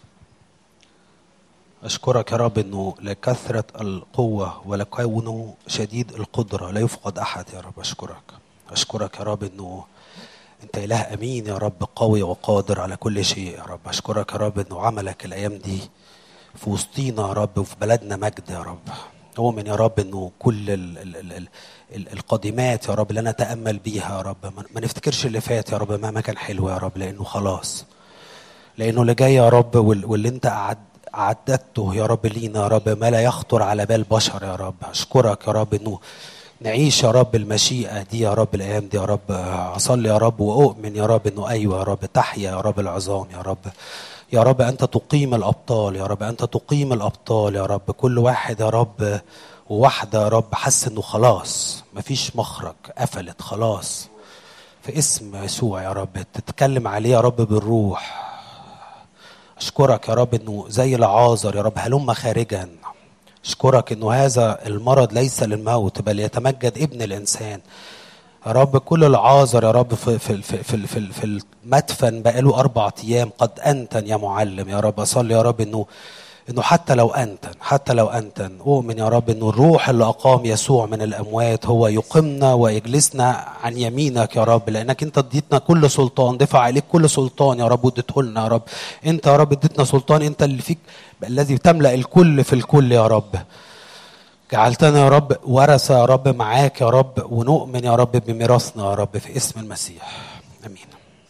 S4: أشكرك يا رب أنه لكثرة القوة ولكونه شديد القدرة لا يفقد أحد يا رب أشكرك أشكرك يا رب أنه أنت إله أمين يا رب قوي وقادر على كل شيء يا رب أشكرك يا رب أنه عملك الأيام دي في وسطينا يا رب وفي بلدنا مجد يا رب اؤمن يا رب انه كل ال ال ال ال ال القادمات يا رب اللي نتامل بيها يا رب ما- ما نفتكرش اللي فات يا رب مهما كان حلو يا رب لانه خلاص لانه اللي جاي يا رب وال- واللي انت أعد اعددته يا رب لينا يا رب ما لا يخطر على بال بشر يا رب اشكرك يا رب انه نعيش يا رب المشيئة دي يا رب الأيام دي يا رب أصلي يا رب وأؤمن يا رب إنه أيوة يا رب تحيا يا رب العظام يا رب يا رب أنت تقيم الأبطال يا رب أنت تقيم الأبطال يا رب كل واحد يا رب وواحدة يا رب حس إنه خلاص مفيش مخرج قفلت خلاص في اسم يسوع يا رب تتكلم عليه يا رب بالروح اشكرك يا رب انه زي العازر يا رب هلم خارجا اشكرك انه هذا المرض ليس للموت بل يتمجد ابن الانسان يا رب كل العازر يا رب في في في في, في, في المدفن بقاله اربع ايام قد انتن يا معلم يا رب اصلي يا رب انه انه حتى لو انتن حتى لو انتن اؤمن يا رب انه الروح اللي اقام يسوع من الاموات هو يقيمنا ويجلسنا عن يمينك يا رب لانك انت اديتنا كل سلطان دفع عليك كل سلطان يا رب واديته لنا يا رب انت يا رب اديتنا سلطان انت اللي فيك الذي تملا الكل في الكل يا رب جعلتنا يا رب ورثة يا رب معاك يا رب ونؤمن يا رب بميراثنا يا رب في اسم المسيح امين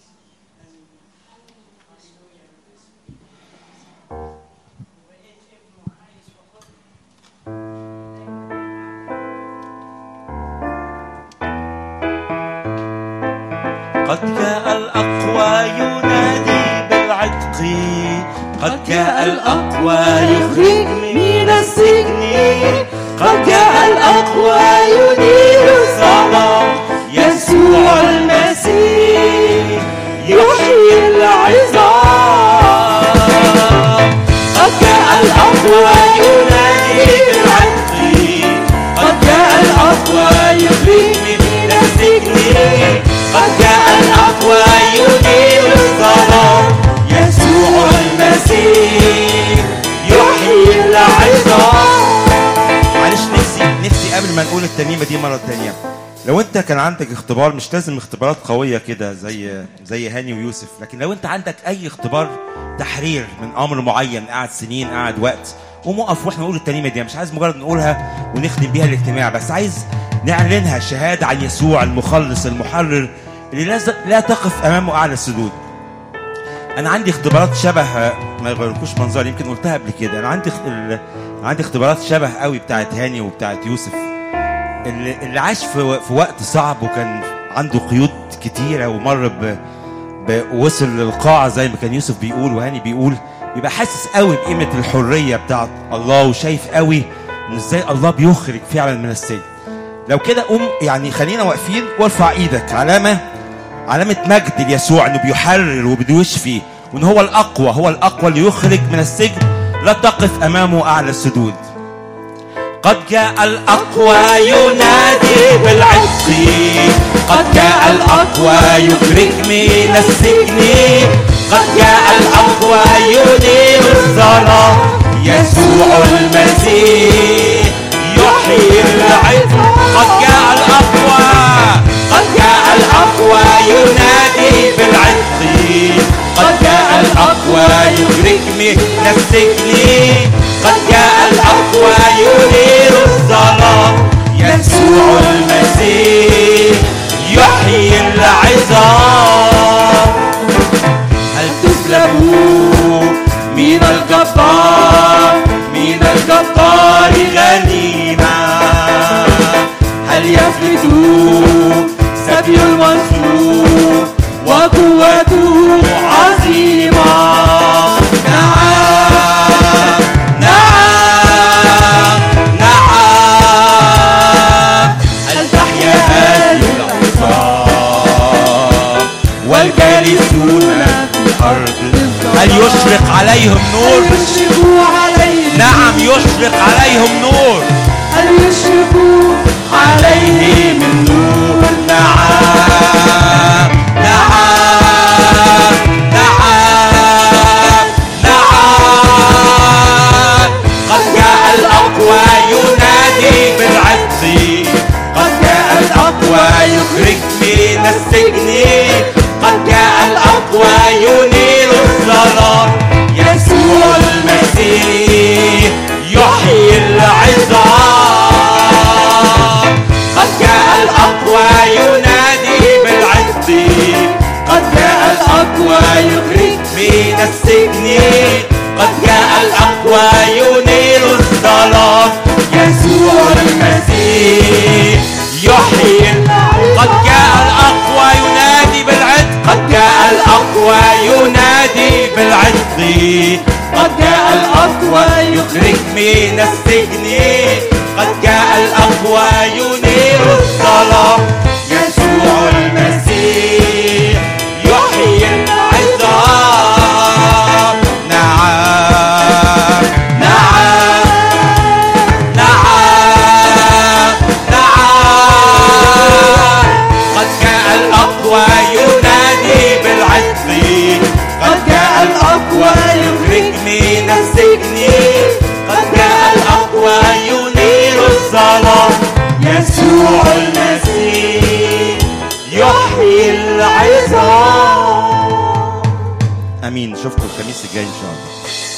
S6: قد جاء الأقوى ينادي بالعتق قد جاء الأقوى يخرج من السجن قد جاء الأقوى ينير الظلام يسوع المسيح يحيي العظام قد جاء الأقوى ينادي بالعتق قد جاء الأقوى يخرج من السجن قد جاء الأقوى ينير الظلام يسوع المسيح يحيي العظام معلش نفسي نفسي قبل ما نقول الترنيمه دي مره تانية لو انت كان عندك اختبار مش لازم اختبارات قويه كده زي زي هاني ويوسف لكن لو انت عندك اي اختبار تحرير من امر معين قعد سنين قعد وقت قوم اقف واحنا نقول الترنيمه دي مش عايز مجرد نقولها ونختم بيها الاجتماع بس عايز نعلنها شهاده عن يسوع المخلص المحرر اللي لا لا تقف امامه اعلى السدود انا عندي اختبارات شبه ما يغيركوش منظري يمكن قلتها قبل كده انا عندي اخ- ال... عندي اختبارات شبه قوي بتاعت هاني وبتاعت يوسف اللي, اللي عاش في, في وقت صعب وكان عنده قيود كتيره ومر ب... ب... وصل للقاع زي ما كان يوسف بيقول وهاني بيقول بيبقى حاسس قوي بقيمه الحريه بتاعت الله وشايف قوي ان ازاي الله بيخرج فعلا من السجن لو كده قوم يعني خلينا واقفين وارفع ايدك علامه علامة مجد ليسوع انه بيحرر وبيشفي وان هو الاقوى هو الاقوى اللي يخرج من السجن لا تقف امامه اعلى السدود قد جاء الاقوى ينادي بالعتق قد جاء الاقوى يخرج من السجن قد جاء الاقوى ينير الظلام يسوع المسيح يحيي العظم قد جاء الاقوى قد جاء الاقوى ينادي بالعتق قد جاء الاقوى يخرج من السجن قد جاء الاقوى ينير الظلام يسوع المسيح يحيي العظام هل تسلبوا من الجبار من الجبار غنيمة هل يفلتوا سبي المنصور وقوته عظيمة نعم نعم نعم هل تحيا هذه العظام والجالسون في الأرض هل يشرق عليهم نور نعم يشرق عليهم نور
S7: هل يشرقوا
S6: عليه من نور نعم نعم نعم نعم قد جاء الأقوى ينادي بالعز قد جاء الأقوى يخرج من السجن قد جاء الأقوى ينير الظلام يسوع المسيح يحيي العظام السجن قد جاء الأقوى ينير الظلام يسوع المسيح يحيي قد جاء الأقوى ينادي بالعتق قد جاء الأقوى ينادي بالعتق قد جاء الأقوى يخرج من السجن قد جاء الأقوى ينير الظلام يسوع المسيح يحيي العظام نعم نعم نعم نعم قد جاء الأقوى ينادي بالعتق قد جاء الأقوى يخرج من السجن قد جاء الأقوى ينير الظلام يسوع المسيح يحيي العظام
S8: امين نشوفكم الخميس الجاي ان شاء الله